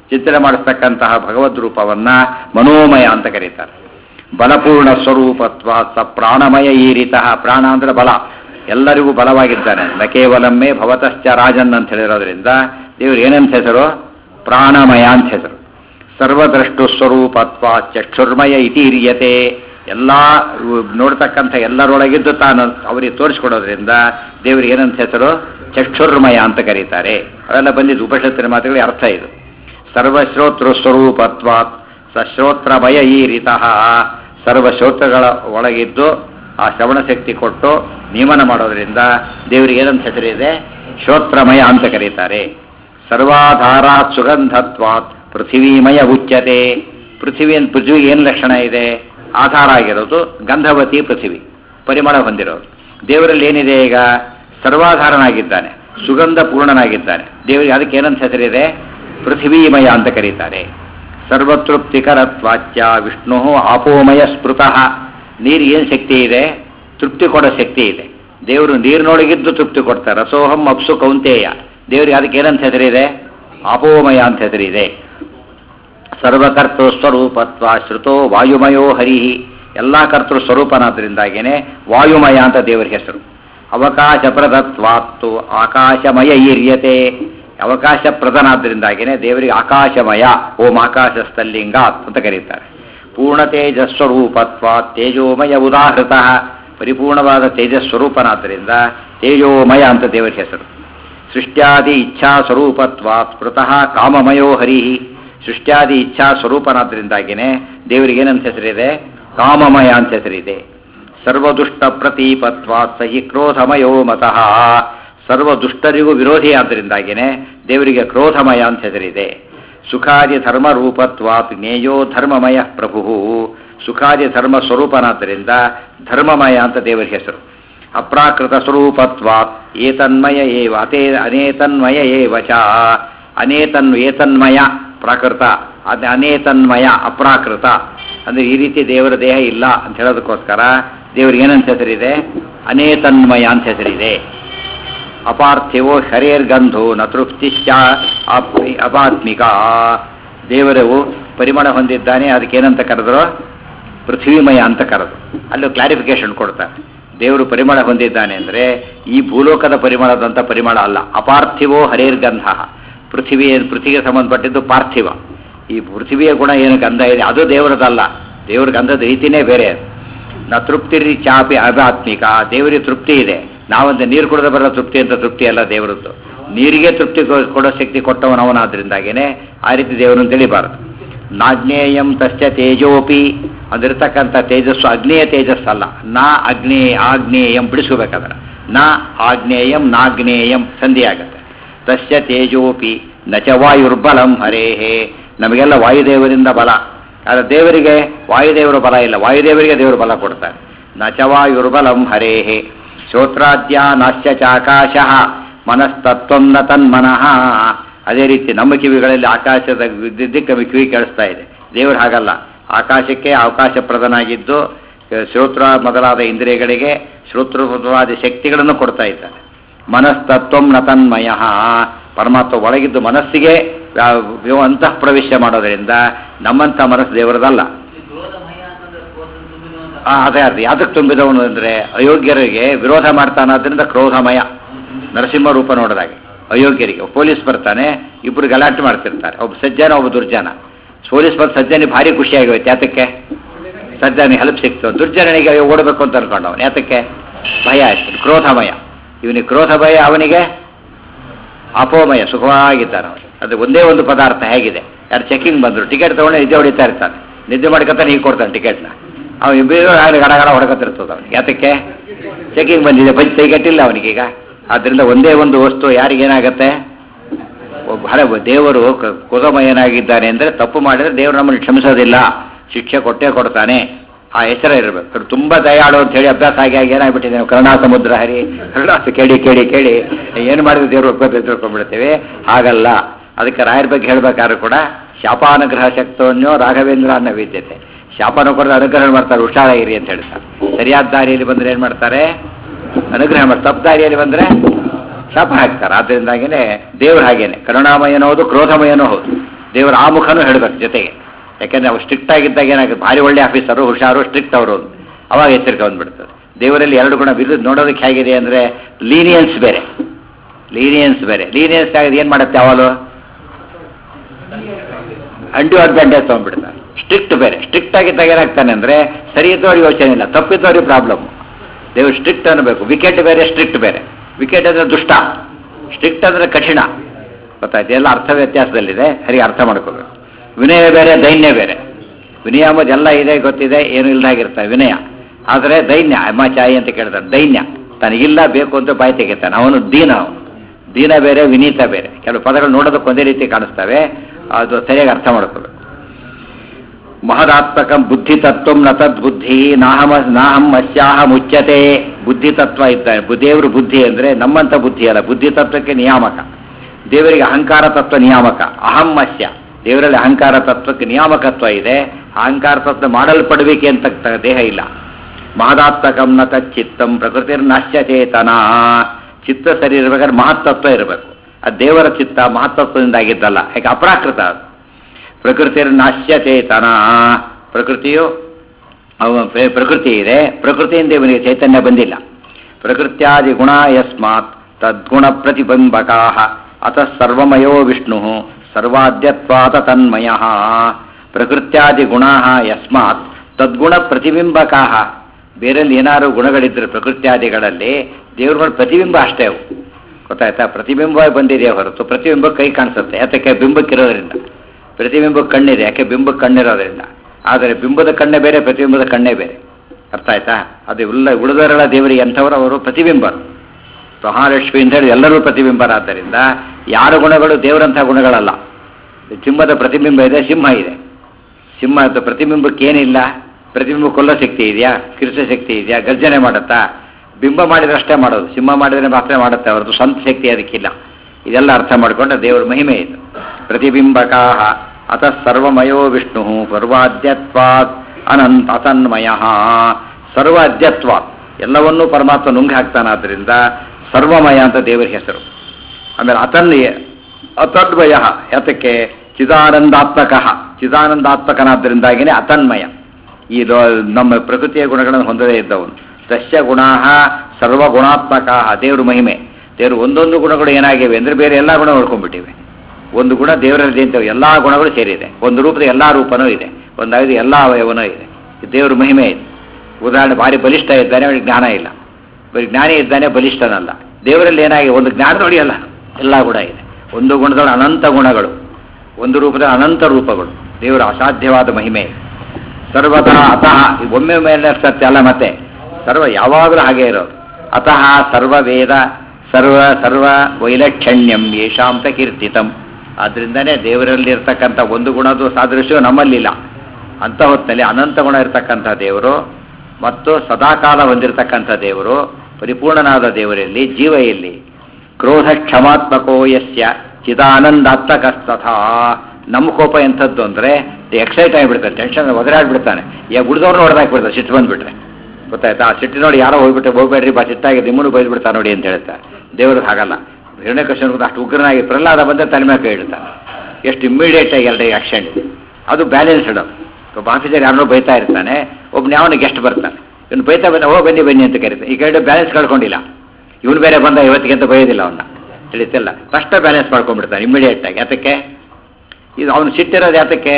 ಚಿಂತನೆ ಮಾಡಿಸ್ತಕ್ಕಂತಹ ಭಗವದ್ ರೂಪವನ್ನ ಮನೋಮಯ ಅಂತ ಕರೀತಾರೆ ಬಲಪೂರ್ಣ ಸ್ವರೂಪತ್ವ ಸ ಪ್ರಾಣಮಯ ಈರಿತಃ ಪ್ರಾಣ ಅಂದ್ರೆ ಬಲ ಎಲ್ಲರಿಗೂ ಬಲವಾಗಿದ್ದಾನೆ ನ ಕೇವಲಮ್ಮೆ ಭವತಶ್ಚ ರಾಜನ್ ಅಂತ ಹೇಳಿರೋದ್ರಿಂದ ದೇವರು ಏನಂತ ಹೆಸರು ಪ್ರಾಣಮಯ ಅಂತ ಹೆಸರು ಸರ್ವದ್ರಷ್ಟು ಸ್ವರೂಪತ್ವ ಚಕ್ಷುರ್ಮಯ ಇತಿ ಹಿರಿಯತೆ ಎಲ್ಲ ನೋಡ್ತಕ್ಕಂಥ ಎಲ್ಲರೊಳಗಿದ್ದು ತಾನು ಅವರಿಗೆ ತೋರಿಸ್ಕೊಡೋದ್ರಿಂದ ದೇವರಿಗೆ ಏನಂತ ಹೆಸರು ಚಕ್ಷುರ್ಮಯ ಅಂತ ಕರೀತಾರೆ ಅವೆಲ್ಲ ಬಂದಿದ್ದು ಉಪನಿಷತ್ತಿನ ಮಾತುಗಳಿಗೆ ಅರ್ಥ ಇದು ಸರ್ವಶ್ರೋತೃ ಸ್ವರೂಪತ್ವಾತ್ ಸಶ್ರೋತ್ರಮಯ ಈರಿತಃ ಸರ್ವಶ್ರೋತ್ರಗಳ ಒಳಗಿದ್ದು ಆ ಶ್ರವಣ ಶಕ್ತಿ ಕೊಟ್ಟು ನಿಯಮನ ಮಾಡೋದ್ರಿಂದ ದೇವರಿಗೆ ಏನಂತ ಹೆಸರಿದೆ ಶ್ರೋತ್ರಮಯ ಅಂತ ಕರೀತಾರೆ ಸರ್ವಾಧಾರಾತ್ ಸುಗಂಧತ್ವಾತ್ ಪೃಥಿವೀಮಯ ಉಚ್ಯತೆ ಪೃಥ್ವಿ ಅಂತ ಪೃಥ್ವಿಗೆ ಏನು ಲಕ್ಷಣ ಇದೆ ಆಧಾರ ಆಗಿರೋದು ಗಂಧವತಿ ಪೃಥ್ವಿ ಪರಿಮಳ ಹೊಂದಿರೋದು ದೇವರಲ್ಲಿ ಏನಿದೆ ಈಗ ಸರ್ವಾಧಾರನಾಗಿದ್ದಾನೆ ಸುಗಂಧ ಪೂರ್ಣನಾಗಿದ್ದಾನೆ ದೇವರಿಗೆ ಅದಕ್ಕೆ ಏನಂತ ಹೆಸರಿದೆ ಪೃಥ್ವೀಮಯ ಅಂತ ಕರೀತಾರೆ ಸರ್ವತೃಪ್ತಿಕರತ್ವಾಚ್ಯ ವಿಷ್ಣು ಆಪೋಮಯ ಸ್ಮೃತಃ ನೀರು ಏನು ಶಕ್ತಿ ಇದೆ ತೃಪ್ತಿ ಕೊಡೋ ಶಕ್ತಿ ಇದೆ ದೇವರು ನೀರಿನೊಳಗಿದ್ದು ತೃಪ್ತಿ ಕೊಡ್ತಾರೆ ರಸೋಹಂ ಅಪ್ಸು ಕೌಂತೇಯ ದೇವರಿಗೆ ಅದಕ್ಕೆ ಏನಂತ ಹೆಸರಿದೆ ಆಪೋಮಯ ಅಂತ ಹೆಸರಿದೆ ಸರ್ವಕರ್ತೃ ಸ್ವರೂಪತ್ವ ಶ್ರುತೋ ವಾಯುಮಯೋ ಹರಿ ಎಲ್ಲ ಕರ್ತೃ ಸ್ವರೂಪನಾದ್ರಿಂದಾಗೇನೆ ವಾಯುಮಯ ಅಂತ ದೇವರ ಹೆಸರು ಅವಕಾಶ ಪ್ರದತ್ವಾತ್ತು ಆಕಾಶಮಯ ಈರ್ಯತೆ ಅವಕಾಶ ಪ್ರದನಾದ್ರಿಂದಾಗೇನೆ ದೇವರಿಗೆ ಆಕಾಶಮಯ ಓಂ ಆಕಾಶ ಸ್ಥಲ್ಲಿಂಗಾತ್ ಅಂತ ಕರೀತಾರೆ ಪೂರ್ಣ ತೇಜಸ್ವರೂಪತ್ವ ತೇಜೋಮಯ ಉದಾಹೃತ ಪರಿಪೂರ್ಣವಾದ ತೇಜಸ್ವರೂಪನಾದ್ದರಿಂದ ತೇಜೋಮಯ ಅಂತ ದೇವರ ಹೆಸರು ಸೃಷ್ಟ್ಯಾದಿ ಇಚ್ಛಾ ಸ್ವರೂಪತ್ವ ಸ್ಮೃತಃ ಕಾಮಮಯೋ ಹರಿ ಸೃಷ್ಟ್ಯಾದಿ ಇಚ್ಛಾ ಸ್ವರೂಪನಾದ್ರಿಂದಾಗಿನೇ ದೇವರಿಗೆ ಏನಂತ ಹೆಸರಿದೆ ಕಾಮಮಯ ಅಂತ ಹೆಸರಿದೆ ಸರ್ವದುಷ್ಟ ಪ್ರತೀಪತ್ವ ಸಹಿ ಕ್ರೋಧಮಯೋ ಮತಃ ಸರ್ವ ದುಷ್ಟರಿಗೂ ವಿರೋಧಿ ಆದ್ದರಿಂದಾಗಿನೇ ದೇವರಿಗೆ ಕ್ರೋಧಮಯ ಅಂತ ಹೆಸರಿದೆ ಸುಖಾದಿ ಧರ್ಮ ರೂಪತ್ವಾತ್ ಜ್ಞೇಯೋ ಧರ್ಮಮಯ ಪ್ರಭು ಸುಖಾದಿ ಧರ್ಮ ಸ್ವರೂಪನಾದ್ದರಿಂದ ಧರ್ಮಮಯ ಅಂತ ದೇವರ ಹೆಸರು ಅಪ್ರಾಕೃತ ಸ್ವರೂಪತ್ವಾತ್ ಏತನ್ಮಯ ಏವ ಅತೇ ಅನೇತನ್ಮಯ ಏವ ಚ ಅನೇತನ್ ಏತನ್ಮಯ ಪ್ರಾಕೃತ ಅದ್ ಅನೇತನ್ಮಯ ಅಪ್ರಾಕೃತ ಅಂದ್ರೆ ಈ ರೀತಿ ದೇವರ ದೇಹ ಇಲ್ಲ ಅಂತ ಹೇಳೋದಕ್ಕೋಸ್ಕರ ದೇವರಿಗೆ ಏನಂತ ಹೆಸರಿದೆ ಅನೇತನ್ಮಯ ಅಂತ ಹೆಸರಿದೆ ಅಪಾರ್ಥಿವೋ ಶರೀರ್ಗಂಧೋ ನ ತೃಪ್ತಿಶ್ಚ ಆಪ್- ಅಪಾತ್ಮಿಕ ದೇವರು ಪರಿಮಳ ಹೊಂದಿದ್ದಾನೆ ಅದಕ್ಕೇನಂತ ಕರೆದ್ರು ಪೃಥ್ವಿಮಯ ಅಂತ ಕರೆದು ಅಲ್ಲೂ ಕ್ಲಾರಿಫಿಕೇಶನ್ ಕೊಡ್ತಾರೆ ದೇವರು ಪರಿಮಳ ಹೊಂದಿದ್ದಾನೆ ಅಂದರೆ ಈ ಭೂಲೋಕದ ಪರಿಮಳದಂಥ ಪರಿಮಳ ಅಲ್ಲ ಅಪಾರ್ಥಿವೋ ಹರೇರ್ಗಂಧ ಪೃಥ್ವಿ ಪೃಥ್ವಿಗೆ ಸಂಬಂಧಪಟ್ಟಿದ್ದು ಪಾರ್ಥಿವ ಈ ಪೃಥ್ವಿಯ ಗುಣ ಏನು ಗಂಧ ಇದೆ ಅದು ದೇವರದಲ್ಲ ದೇವ್ರ ಗಂಧದ ರೀತಿನೇ ಬೇರೆ ಅದು ನ ತೃಪ್ತಿರಿ ಚಾಪಿ ಅಭಾತ್ಮಿಕ ದೇವರಿಗೆ ತೃಪ್ತಿ ಇದೆ ನಾವಂತ ನೀರು ಕುಡಿದ ಬರೋ ತೃಪ್ತಿ ಅಂತ ತೃಪ್ತಿ ಅಲ್ಲ ದೇವರದ್ದು ನೀರಿಗೆ ತೃಪ್ತಿ ಕೊ- ಕೊಡೋ ಶಕ್ತಿ ಕೊಟ್ಟವನವನಾದ್ರಿಂದಾಗೇನೆ ಆ ರೀತಿ ದೇವರನ್ನು ತಿಳಿಬಾರದು ನಾಗ್ನೇಯಂ ತಸ್ಯ ತೇಜೋಪಿ ಅದಿರ್ತಕ್ಕಂಥ ತೇಜಸ್ಸು ಅಗ್ನೇಯ ತೇಜಸ್ಸು ಅಲ್ಲ ನಾ ಅಗ್ನೇ ಆಗ್ನೇಯಂ ಬಿಡಿಸ್ಕೋಬೇಕಾದ್ರೆ ನಾ ಆಗ್ನೇಯಂ ನಾಗ್ನೇಯಂ ಸಂಧಿ ಆಗತ್ತೆ ತಸ್ಯ ತೇಜೋಪಿ ನಚ ವಾಯುರ್ಬಲಂ ಹರೇಹೇ ನಮಗೆಲ್ಲ ವಾಯುದೇವರಿಂದ ಬಲ ಆದರೆ ದೇವರಿಗೆ ವಾಯುದೇವರು ಬಲ ಇಲ್ಲ ವಾಯುದೇವರಿಗೆ ದೇವರು ಬಲ ಕೊಡ್ತಾರೆ ನಚ ವಾಯುರ್ಬಲಂ ಹರೇಹೇ ಶ್ರೋತ್ರಾದ್ಯ ನಾಶ್ಯ ಚಾಕಾಶ ಮನಸ್ತತ್ವಂ ನ ತನ್ಮನಃ ಅದೇ ರೀತಿ ನಮ್ಮ ಕಿವಿಗಳಲ್ಲಿ ಆಕಾಶದ ವಿದ್ಯುತ್ ನಮಗೆ ಕಿವಿ ಕೇಳಿಸ್ತಾ ಇದೆ ದೇವರು ಹಾಗಲ್ಲ ಆಕಾಶಕ್ಕೆ ಅವಕಾಶ ಪ್ರದನಾಗಿದ್ದು ಶ್ರೋತ್ರ ಮೊದಲಾದ ಇಂದ್ರಿಯಗಳಿಗೆ ಶ್ರೋತೃವಾದ ಶಕ್ತಿಗಳನ್ನು ಕೊಡ್ತಾ ಇದ್ದಾನೆ ಮನಸ್ತತ್ವಂ ನ ತನ್ಮಯ ಪರಮಾತ್ಮ ಒಳಗಿದ್ದು ಮನಸ್ಸಿಗೆ ಆ, ವ್ಯವ- ಅಂತಃ ಪ್ರವೇಶ ಮಾಡೋದರಿಂದ ನಮ್ಮಂಥ ಮನಸ್ಸು ದೇವರದಲ್ಲ ಆ, ಅದೇ ಅರ್ಥ ಯಾತಕ್ಕೆ ತುಂಬಿದವನು ಅಂದರೆ ಅಯೋಗ್ಯರಿಗೆ ವಿರೋಧ ಮಾಡ್ತಾನಾದ್ರಿಂದ ಕ್ರೋಧಮಯ ನರಸಿಂಹ ರೂಪ ನೋಡಿದಾಗೆ ಅಯೋಗ್ಯರಿಗೆ ಪೊಲೀಸ್ ಬರ್ತಾನೆ ಇಬ್ಬರು ಗಲಾಟೆ ಮಾಡ್ತಿರ್ತಾರೆ ಒಬ್ಬ ಸಜ್ಜನ ಒಬ್ಬ ದುರ್ಜನ ಪೊಲೀಸ್ ಬಂದು ಸಜ್ಜನಿಗೆ ಭಾರಿ ಖುಷಿಯಾಗಿ ಹೋಯ್ತು ಯಾತಕ್ಕೆ ಸಜ್ಜನಿಗೆ ಹೆಲ್ಪ್ ಸಿಕ್ತು ದುರ್ಜನನಿಗೆ ಅಯ್ಯೋ ಓಡಬೇಕು ಅಂತ ಅನ್ಕೊಂಡವನು ಯಾತಕ್ಕೆ ಭಯ ಆಯ್ತು ಕ್ರೋಧಮಯ ಇವನಿಗೆ ಕ್ರೋಧ ಭಯ ಅವನಿಗೆ ಅಪೋಮಯ ಸುಖವಾಗಿದ್ದಾನೆ ಅವನು ಅದು ಒಂದೇ ಒಂದು ಪದಾರ್ಥ ಹೇಗಿದೆ ಯಾರು ಚೆಕಿಂಗ್ ಬಂದರು ಟಿಕೆಟ್ ತೊಗೊಂಡು ನಿದ್ದೆ ಹೊಡಿತಾ ಇರ್ತಾನೆ ನಿದ್ದೆ ಮಾಡ್ಕೊತಾನೆ ಹೀಗೆ ಕೊಡ್ತಾನೆ ಟಿಕೆಟ್ನ ಅವನು ಇಬ್ಬರು ಗಡ ಗಡ ಹೊಡ್ಕೊತಿರ್ತದೆ ಅವನಿಗೆ ಯಾತಕ್ಕೆ ಚೆಕಿಂಗ್ ಬಂದಿದೆ ಬಂದು ಟಿಕೆಟ್ ಇಲ್ಲ ಅವನಿಗೀಗ ಆದ್ದರಿಂದ ಒಂದೇ ಒಂದು ವಸ್ತು ಯಾರಿಗೇನಾಗತ್ತೆ ಒಬ್ಬ ಹರ ದೇವರು ಕ- ಕುಗಮಯನಾಗಿದ್ದಾನೆ ಅಂದರೆ ತಪ್ಪು ಮಾಡಿದ್ರೆ ದೇವರು ನಮ್ಮನ್ನು ಕ್ಷಮಿಸೋದಿಲ್ಲ ಶಿಕ್ಷೆ ಕೊಟ್ಟೇ ಕೊಡ್ತಾನೆ ಆ ಹೆಸರ ಇರಬೇಕು ತುಂಬ ದಯಾಳು ಅಂತ ಹೇಳಿ ಅಭ್ಯಾಸ ಆಗಿ ಆಗಿ ಏನಾಗ್ಬಿಟ್ಟಿದೆ ನಾವು ಕರುಣಾ ಸಮುದ್ರ ಹರಿ ಕರುಣಾ ಕೇಳಿ ಕೇಳಿ ಕೇಳಿ ಏನು ಮಾಡಿದ್ರೆ ದೇವರು ಒಪ್ಕೋತ ತಿಳ್ಕೊಂಡ್ಬಿಡ್ತೇವೆ ಹಾಗಲ್ಲ ಅದಕ್ಕೆ ರಾಯರ ಬಗ್ಗೆ ಹೇಳ್ಬೇಕಾದ್ರೂ ಕೂಡ ಶಾಪಾನುಗ್ರಹ ಶಕ್ತವನ್ನೋ ರಾಘವೇಂದ್ರ ಅನ್ನೋ ವಿದ್ಯತೆ ಶಾಪನ ಕೊಡದ ಅನುಗ್ರಹ ಮಾಡ್ತಾರೆ ಹುಷಾರಾಗಿರಿ ಅಂತ ಹೇಳ್ತಾರೆ ಸರಿಯಾದ ದಾರಿಯಲ್ಲಿ ಬಂದ್ರೆ ಏನು ಮಾಡ್ತಾರೆ ಅನುಗ್ರಹ ಮಾಡ್ತಾರೆ ತಪ್ಪು ದಾರಿಯಲ್ಲಿ ಬಂದರೆ ಶಾಪ ಹಾಕ್ತಾರೆ ಆದ್ದರಿಂದಾಗಿನೇ ದೇವ್ರು ಹಾಗೇನೆ ಕರುಣಾಮಯನೋ ಹೌದು ಕ್ರೋಧಮಯನೂ ಹೌದು ದೇವರ ಆ ಮುಖನೂ ಹೇಳ್ಬೇಕು ಜೊತೆಗೆ ಯಾಕೆಂದ್ರೆ ಅವ್ರು ಸ್ಟ್ರಿಕ್ಟ್ ಆಗಿದ್ದಾಗ ಏನಾಗುತ್ತೆ ಭಾರಿ ಒಳ್ಳೆ ಆಫೀಸರು ಹುಷಾರು ಸ್ಟ್ರಿಕ್ಟ್ ಅವರು ಅವಾಗ ಎಚ್ಚರಿಕೆ ಬಂದ್ಬಿಡ್ತದೆ ದೇವರಲ್ಲಿ ಎರಡು ಗುಣ ಬಿದ್ದು ನೋಡೋದಕ್ಕೆ ಹೇಗಿದೆ ಅಂದರೆ ಲೀನಿಯನ್ಸ್ ಬೇರೆ ಲೀನಿಯನ್ಸ್ ಬೇರೆ ಲೀನಿಯನ್ಸ್ ಆಗಿದೆ ಏನು ಮಾಡುತ್ತೆ ಅವಳು ಅಂಡು ಅಡ್ವಾಂಟೇಜ್ ತೊಗೊಂಡ್ಬಿಡ್ತಾನೆ ಸ್ಟ್ರಿಕ್ಟ್ ಬೇರೆ ಸ್ಟ್ರಿಕ್ಟ್ ಆಗಿದ್ದಾಗ ಏನಾಗ್ತಾನೆ ಅಂದರೆ ಸರಿ ಇದ್ದವ್ರಿಗೆ ಯೋಚನೆ ಇಲ್ಲ ತಪ್ಪಿದ್ದವ್ರಿಗೆ ಪ್ರಾಬ್ಲಮ್ ದೇವರು ಸ್ಟ್ರಿಕ್ಟ್ ಅನ್ನಬೇಕು ವಿಕೆಟ್ ಬೇರೆ ಸ್ಟ್ರಿಕ್ಟ್ ಬೇರೆ ವಿಕೆಟ್ ಅಂದರೆ ದುಷ್ಟ ಸ್ಟ್ರಿಕ್ಟ್ ಅಂದರೆ ಕಠಿಣ ಗೊತ್ತಾಯ್ತು ಎಲ್ಲ ಅರ್ಥ ವ್ಯತ್ಯಾಸದಲ್ಲಿದೆ ಸರಿ ಅರ್ಥ ಮಾಡ್ಕೋಬೇಕು ವಿನಯ ಬೇರೆ ದೈನ್ಯ ಬೇರೆ ವಿನಯ ಅಂಬೋದು ಎಲ್ಲ ಇದೆ ಗೊತ್ತಿದೆ ಏನು ಇಲ್ದಾಗಿರ್ತಾನೆ ವಿನಯ ಆದರೆ ದೈನ್ಯ ಅಮ್ಮ ಚಾಯಿ ಅಂತ ಕೇಳ್ತಾನೆ ದೈನ್ಯ ತನಗಿಲ್ಲ ಬೇಕು ಅಂತ ಬಾಯಿ ತೆಗಿತಾನೆ ಅವನು ದೀನ ಅವನು ದೀನ ಬೇರೆ ವಿನೀತ ಬೇರೆ ಕೆಲವು ಪದಗಳು ನೋಡೋದಕ್ಕೆ ಒಂದೇ ರೀತಿ ಕಾಣಿಸ್ತವೆ ಅದು ಸರಿಯಾಗಿ ಅರ್ಥ ಮಾಡ್ಕೋಬೇಕು ಮಹದಾತ್ಮಕಂ ಬುದ್ಧಿ ತತ್ವ ನ ತದ್ಬುದ್ಧಿ ನಾಹಮ ನಾಹಂ ಅಸ್ಯಾಹ ಮುಚ್ಚತೆ ಬುದ್ಧಿ ತತ್ವ ಇದ್ದಾನೆ ಬು- ದೇವರು ಬುದ್ಧಿ ಅಂದರೆ ನಮ್ಮಂಥ ಬುದ್ಧಿ ಅಲ್ಲ ಬುದ್ಧಿ ತತ್ವಕ್ಕೆ ನಿಯಾಮಕ ದೇವರಿಗೆ ಅಹಂಕಾರ ತತ್ವ ನಿಯಾಮಕ ಅಹಂ ಅಸ್ಯ ದೇವರಲ್ಲಿ ಅಹಂಕಾರ ತತ್ವಕ್ಕೆ ನಿಯಾಮಕತ್ವ ಇದೆ ಅಹಂಕಾರ ತತ್ವ ಮಾಡಲ್ಪಡಬೇಕೆ ಅಂತ ತ- ದೇಹ ಇಲ್ಲ ಮಹದಾತ್ಮಕಂ ನ ತಚ್ಚಿತ್ತಂ ಪ್ರಕೃತಿರ್ ನಾಶ್ಯ ಚೇತನ ಚಿತ್ತ ಸರಿ ಇರಬೇಕಾದ್ರೆ ಮಹತ್ತತ್ವ ಇರಬೇಕು ಅದು ದೇವರ ಚಿತ್ತ ಮಹತ್ತತ್ವದಿಂದ ಆಗಿದ್ದಲ್ಲ ಯಾಕೆ ಅಪ್ರಾಕೃತ ಅದು ಪ್ರಕೃತಿಯ ನಾಶ್ಯ ಚೇತನ ಪ್ರಕೃತಿಯು ಅವ ಪ್ರ- ಪ್ರಕೃತಿ ಇದೆ ಪ್ರಕೃತಿಯಿಂದ ಇವನಿಗೆ ಚೈತನ್ಯ ಬಂದಿಲ್ಲ ಪ್ರಕೃತ್ಯಾದಿ ಗುಣ ಯಸ್ಮಾತ್ ತದ್ಗುಣ ಪ್ರತಿಬಿಂಬಕಾ ಅತಃ ಸರ್ವಮಯೋ ವಿಷ್ಣು ಸರ್ವಾದ್ಯತ್ವಾತ ತನ್ಮಯ ಪ್ರಕೃತ್ಯಾದಿ ಗುಣ ಯಸ್ಮಾತ್ ತದ್ಗುಣ ಪ್ರತಿಬಿಂಬಕಾ ಬೇರೆಲ್ಲಿ ಏನಾದ್ರು ಗುಣಗಳಿದ್ರೆ ಪ್ರಕೃತ್ಯಾದಿಗಳಲ್ಲಿ ದೇವ್ರ ಮೇಲೆ ಪ್ರತಿಬಿಂಬ ಅಷ್ಟೇ ಅವು ಗೊತ್ತಾಯ್ತಾ ಪ್ರತಿಬಿಂಬ ಬಂದಿದೆ ಹೊರತು ಪ್ರತಿಬಿಂಬ ಕೈ ಕಾಣಿಸುತ್ತೆ ಯಾತಕ್ಕೆ ಬಿಂಬಕ್ಕಿರೋದ್ರಿಂದ ಪ್ರತಿಬಿಂಬಕ್ಕೆ ಕಣ್ಣಿದೆ ಯಾಕೆ ಬಿಂಬಕ್ಕೆ ಕಣ್ಣಿರೋದ್ರಿಂದ ಆದರೆ ಬಿಂಬದ ಕಣ್ಣೇ ಬೇರೆ ಪ್ರತಿಬಿಂಬದ ಕಣ್ಣೇ ಬೇರೆ ಅರ್ಥ ಆಯ್ತಾ ಅದು ಉಳ್ಳ ಉಳಿದವರೆಲ್ಲ ದೇವರಿಗೆ ಎಂಥವರು ಅವರು ಪ್ರತಿಬಿಂಬರು ಮಹಾಲಕ್ಷ್ಮಿ ಅಂತ ಹೇಳಿ ಎಲ್ಲರೂ ಪ್ರತಿಬಿಂಬರಾದ್ದರಿಂದ ಯಾರ ಗುಣಗಳು ದೇವರಂಥ ಗುಣಗಳಲ್ಲ ಸಿಂಹದ ಪ್ರತಿಬಿಂಬ ಇದೆ ಸಿಂಹ ಇದೆ ಸಿಂಹದ ಪ್ರತಿಬಿಂಬಕ್ಕೆ ಏನಿಲ್ಲ ಪ್ರತಿಬಿಂಬ ಕೊಲ್ಲೋ ಶಕ್ತಿ ಇದೆಯಾ ಕಿರಿಸ ಶಕ್ತಿ ಇದೆಯಾ ಗರ್ಜನೆ ಮಾಡುತ್ತಾ ಬಿಂಬ ಮಾಡಿದ್ರಷ್ಟೇ ಮಾಡೋದು ಸಿಂಹ ಮಾಡಿದ್ರೆ ಮಾತ್ರ ಮಾಡುತ್ತೆ ಅವ್ರದ್ದು ಸ್ವಂತ ಶಕ್ತಿ ಅದಕ್ಕಿಲ್ಲ ಇದೆಲ್ಲ ಅರ್ಥ ಮಾಡಿಕೊಂಡ್ರೆ ದೇವರ ಮಹಿಮೆ ಇದು ಪ್ರತಿಬಿಂಬಕಾ ಅತಃ ಸರ್ವಮಯೋ ವಿಷ್ಣು ಸರ್ವಾದ್ಯತ್ವಾತ್ ಅನಂತ ಅತನ್ಮಯ ಸರ್ವ ಅದ್ಯತ್ವಾತ್ ಎಲ್ಲವನ್ನೂ ಪರಮಾತ್ಮ ನುಂಗಿ ಹಾಕ್ತಾನಾದ್ರಿಂದ ಸರ್ವಮಯ ಅಂತ ದೇವರ ಹೆಸರು ಆಮೇಲೆ ಅತನ್ ಅತನ್ಮಯ ಯಾತಕ್ಕೆ ಚಿದಾನಂದಾತ್ಮಕ ಚಿದಾನಂದಾತ್ಮಕನಾದ್ದರಿಂದಾಗಿನೇ ಅತನ್ಮಯ ಈ ಲೋ- ನಮ್ಮ ಪ್ರಕೃತಿಯ ಗುಣಗಳನ್ನು ಹೊಂದದೇ ಇದ್ದವನು ದಶ್ಯ ಗುಣ ಸರ್ವಗುಣಾತ್ಮಕ ದೇವ್ರ ಮಹಿಮೆ ದೇವರು ಒಂದೊಂದು ಗುಣಗಳು ಏನಾಗಿವೆ ಅಂದರೆ ಬೇರೆ ಎಲ್ಲ ಗುಣ ಉಳ್ಕೊಂಡ್ಬಿಟ್ಟಿವೆ ಒಂದು ಗುಣ ದೇವರಲ್ಲಿ ಅಂತ ಎಲ್ಲ ಗುಣಗಳು ಸೇರಿದೆ ಒಂದು ರೂಪದ ಎಲ್ಲ ರೂಪನೂ ಇದೆ ಒಂದಾಗಿದೆ ಎಲ್ಲ ಅವಯವನೂ ಇದೆ ಇದು ದೇವ್ರ ಮಹಿಮೆ ಇದೆ ಉದಾಹರಣೆ ಭಾರಿ ಬಲಿಷ್ಠ ಇದ್ದಾನೆ ಅವನಿಗೆ ಜ್ಞಾನ ಇಲ್ಲ ಬರೀ ಜ್ಞಾನಿ ಇದ್ದಾನೆ ಬಲಿಷ್ಠನಲ್ಲ ದೇವರಲ್ಲಿ ಏನಾಗಿದೆ ಒಂದು ಜ್ಞಾನದೊಳಗೆ ಅಲ್ಲ ಎಲ್ಲ ಗುಣ ಇದೆ ಒಂದು ಗುಣದೊಳ ಅನಂತ ಗುಣಗಳು ಒಂದು ರೂಪದ ಅನಂತ ರೂಪಗಳು ದೇವರ ಅಸಾಧ್ಯವಾದ ಮಹಿಮೆ ಸರ್ವತಃ ಅತಃ ಇದು ಒಮ್ಮೆ ಮೇಲೆ ಸತ್ಯ ಅಲ್ಲ ಮತ್ತೆ ಸರ್ವ ಯಾವಾಗಲೂ ಹಾಗೆ ಇರೋದು ಅತಃ ಸರ್ವ ವೇದ ಸರ್ವ ಸರ್ವ ವೈಲಕ್ಷಣ್ಯಂ ಯಶಾಂತ ಕೀರ್ತಿತಂ ಆದ್ರಿಂದನೇ ದೇವರಲ್ಲಿರ್ತಕ್ಕಂಥ ಒಂದು ಗುಣದ ಸಾದೃಶ್ಯವು ನಮ್ಮಲ್ಲಿಲ್ಲ ಅಂತ ಹೊತ್ತಿನಲ್ಲಿ ಅನಂತ ಗುಣ ಇರತಕ್ಕಂಥ ದೇವರು ಮತ್ತು ಸದಾಕಾಲ ಹೊಂದಿರತಕ್ಕಂಥ ದೇವರು ಪರಿಪೂರ್ಣನಾದ ದೇವರಲ್ಲಿ ಜೀವ ಎಲ್ಲಿ ಕ್ರೋಧ ಕ್ಷಮಾತ್ಮಕೋ ಯಸ್ಯ ಚಿದಾನಂದಾತ್ಮಕಸ್ತಥಾ ನಮ್ಮ ಕೋಪ ಎಂಥದ್ದು ಅಂದರೆ ಎಕ್ಸೈಟ್ ಆಗಿಬಿಡ್ತಾನೆ ಟೆನ್ಷನ್ ಒದರಾಡ್ಬಿಡ್ತಾನೆ ಈಗ ಉಳಿದವ್ರನ್ನ ಹೊಡೆದಾಕ್ಬಿಡ್ತಾರೆ ಸಿಟ್ಟು ಬಂದ್ಬಿಟ್ರೆ ಗೊತ್ತಾಯ್ತಾ ಆ ಸಿಟ್ಟು ನೋಡಿ ಯಾರೋ ಹೋಗ್ಬಿಟ್ಟು ಹೋಗ್ಬೇಡ್ರಿ ಬಾ ಸಿಟ್ಟಾಗಿ ನಿಮ್ಮನ್ನು ಬೈದ್ಬಿಡ್ತಾರೆ ನೋಡಿ ಅಂತ ಹೇಳ್ತಾರೆ ದೇವ್ರಿಗೆ ಹಾಗಲ್ಲ ಹಿರಣ್ಯಕೃಷ್ಣನಿಗೆ ಅಷ್ಟು ಉಗ್ರನಾಗಿ ಪ್ರಹ್ಲಾದ ಬಂದರೆ ತಲೆ ಮೇಲೆ ಕೈ ಇಡ್ತಾನೆ ಎಷ್ಟು ಇಮ್ಮಿಡಿಯೇಟ್ ಆಗಿ ಎರಡು ಆಕ್ಷನ್ ಇದೆ ಅದು ಬ್ಯಾಲೆನ್ಸ್ಡ್ ಒಬ್ಬ ಆಫೀಸರ್ ಯಾರನ್ನೋ ಬೈತಾ ಇರ್ತಾನೆ ಒಬ್ಬನ ಯಾವನ ಗೆಸ್ಟ್ ಬರ್ತಾನೆ ಇವನು ಬೈತಾ ಬಂದ ಓ ಬನ್ನಿ ಬನ್ನಿ ಅಂತ ಕರೀತಾನೆ ಈ ಕಡೆ ಬ್ಯಾಲೆನ್ಸ್ ಕಳ್ಕೊಂಡಿಲ್ಲ ಇವನು ಬೇರೆ ಬಂದ ಇವತ್ತಿಗೆ ಅಂತ ಬೈಯೋದಿಲ್ಲ ಅವನ್ನ ತಿಳಿತಿಲ್ಲ ಫಸ್ಟ್ ಬ್ಯಾಲೆನ್ಸ್ ಮಾಡ್ಕೊಂಡ್ಬಿಡ್ತಾನೆ ಇಮಿಡಿಯೇಟ್ ಆಗಿ ಯಾತಕ್ಕೆ ಇದು ಅವನು ಸಿಟ್ಟಿರೋದು ಯಾತಕ್ಕೆ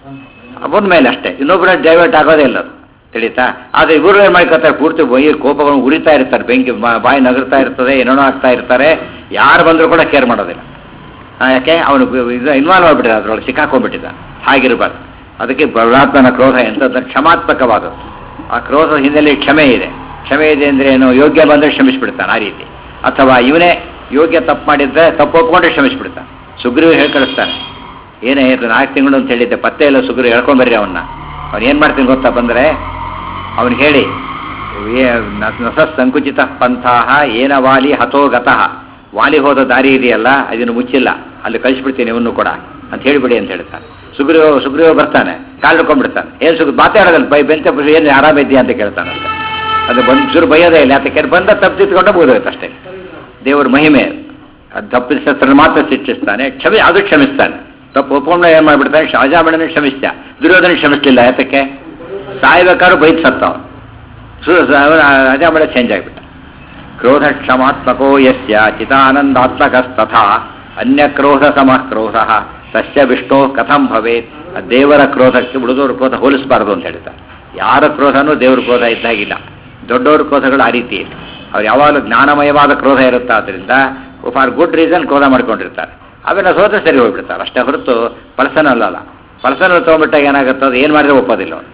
ಅವನ ಮೇಲೆ ಅಷ್ಟೇ ಇನ್ನೊಬ್ಬರ ಡೈವರ್ಟ್ ಆಗೋದೇ ಇಲ್ಲ ಅದು ತಿಳಿತಾ ಆದರೆ ಇವರು ಏನು ಮಾಡ್ಕೊತಾರೆ ಪೂರ್ತಿ ಬೈ ಕೋಪಗಳನ್ನು ಉರಿತಾ ಇರ್ತಾರೆ ಬೆಂಕಿ ಬಾ- ಬಾಯಿ ನಗರ್ತಾ ಇರ್ತದೆ ಏನೇನೋ ಆಗ್ತಾ ಇರ್ತಾರೆ ಯಾರು ಬಂದರೂ ಕೂಡ ಕೇರ್ ಮಾಡೋದಿಲ್ಲ ಆ, ಯಾಕೆ ಅವನು ಇದು ಇನ್ವಾಲ್ವ್ ಆಗಿಬಿಟ್ಟಿದೆ ಅದರೊಳಗೆ ಸಿಕ್ಕಾಕೊಂಡ್ಬಿಟ್ಟಿದ್ದ ಹಾಗಿರಬಾರ್ದು ಅದಕ್ಕೆ ಪರಮಾತ್ಮನ ಕ್ರೋಧ ಎಂಥದ್ದು ಕ್ಷಮಾತ್ಮಕವಾದದ್ದು ಆ ಕ್ರೋಧದ ಹಿನ್ನೆಲೆ ಕ್ಷಮೆ ಇದೆ ಕ್ಷಮೆ ಇದೆ ಅಂದರೆ ಏನು ಯೋಗ್ಯ ಬಂದರೆ ಕ್ಷಮಿಸ್ಬಿಡ್ತಾನೆ ಆ ರೀತಿ ಅಥವಾ ಇವನೇ ಯೋಗ್ಯ ತಪ್ಪು ಮಾಡಿದ್ರೆ ತಪ್ಪು ಒಪ್ಕೊಂಡ್ರೆ ಕ್ಷಮಿಸ್ಬಿಡ್ತಾನೆ ಸುಗ್ರೀವ್ ಹೇಳಿ ಕಳಿಸ್ತಾನೆ ಏನೇ ಇದು ನಾಲ್ಕು ತಿಂಗಳು ಅಂತ ಹೇಳಿದ್ದೆ ಪತ್ತೆ ಇಲ್ಲ ಸುಗ್ರೀವ್ ಹೇಳ್ಕೊಂಬರ್ರಿ ಅವನ್ನ ಅವ್ನು ಏನು ಮಾಡ್ತೀನಿ ಗೊತ್ತಾ ಬಂದರೆ ಅವನಿಗೆ ಹೇಳಿ ಏ- ನ- ನಸ ಸಂಕುಚಿತ ಪಂಥಾಹ ಏನ ವಾಲಿ ಹತೋ ಗತಃ ವಾಲಿ ಹೋದ ದಾರಿ ಇದೆಯಲ್ಲ ಅದನ್ನು ಮುಚ್ಚಿಲ್ಲ ಅಲ್ಲಿ ಕಳಿಸ್ಬಿಡ್ತೀನಿ ಇವನ್ನು ಕೂಡ ಅಂತ ಹೇಳಿಬಿಡಿ ಅಂತ ಹೇಳ್ತಾನೆ ಸುಗ್ರೀವ ಸುಗ್ರೀವ ಬರ್ತಾನೆ ಕಾಲು ಹಿಡ್ಕೊಂಡ್ಬಿಡ್ತಾನೆ ಏನು ಸುಗ್ ಮಾತಾಡೋದಲ್ಲ ಬೈ ಬೆಂಚ ಏನು ಆರಾಮಿದ್ಯಾ ಅಂತ ಕೇಳ್ತಾನೆ ಅಂತ ಅದು ಬಂದು ಚೂರು ಬೈಯೋದೇ ಇಲ್ಲ ಯಾತಕ್ಕೆ ಬಂದ ತಪ್ಪಿತ್ಕೊಂಡು ಮುಗಿದೋಯ್ತು ಅಷ್ಟೇ ದೇವರ ಮಹಿಮೆ ಅದು ತಪ್ಪಿಸತ್ರ ಮಾತ್ರ ಶಿಕ್ಷಿಸ್ತಾನೆ ಕ್ಷಮೆ ಅದು ಕ್ಷಮಿಸ್ತಾನೆ ತಪ್ಪು ಒಪ್ಕೊಂಡು ಏನು ಮಾಡಿಬಿಡ್ತಾನೆ ಶಾಜಾಮಣನ ಕ್ಷಮಿಸ್ತ ದುರ್ಯೋಧನ ಕ್ಷಮಿಸ್ಲಿಲ್ಲ ಯಾತಕ್ಕೆ ಸಾಯ್ಬೇಕಾದ್ರೂ ಬೈದ್ ಸತ್ತವ ಸು ಅಜಾಮಣ ಚೇಂಜ್ ಆಗಿಬಿಟ್ಟ ಕ್ರೋಧ ಕ್ಷಮಾತ್ಮಕೋ ಯಸ್ಯ ಚಿತಾನಂದಾತ್ಮಕಸ್ತಥಾ ಅನ್ಯ ಕ್ರೋಧ ಸಮಃ ಕ್ರೋಧ ತಸ್ಯ ವಿಷ್ಣು ಕಥಂ ಭವೇತ್ ಆ ದೇವರ ಕ್ರೋಧಕ್ಕೆ ಉಳಿದವ್ರ ಕ್ರೋಧ ಹೋಲಿಸಬಾರದು ಅಂತ ಹೇಳ್ತಾರೆ ಯಾರ ಕ್ರೋಧನೂ ದೇವ್ರ ಕ್ರೋಧ ಇದ್ದಾಗಿಲ್ಲ ದೊಡ್ಡವ್ರ ಕ್ರೋಧಗಳು ಆ ರೀತಿ ಇದೆ ಅವ್ರು ಯಾವಾಗಲೂ ಜ್ಞಾನಮಯವಾದ ಕ್ರೋಧ ಇರುತ್ತೆ ಆದ್ದರಿಂದ ಫಾರ್ ಗುಡ್ ರೀಸನ್ ಕ್ರೋಧ ಮಾಡ್ಕೊಂಡಿರ್ತಾರೆ ಅವೆಲ್ಲ ಸೋತ ಸರಿ ಹೋಗ್ಬಿಡ್ತಾರೆ ಅಷ್ಟೇ ಹೊರತು ಪರ್ಸನಲ್ ಅಲ್ಲ ಪರ್ಸನಲ್ ತೊಗೊಂಡ್ಬಿಟ್ಟಾಗ ಏನಾಗುತ್ತೆ ಅದು ಏನು ಮಾಡಿದ್ರೆ ಒಪ್ಪೋದಿಲ್ಲ ಅವ್ರು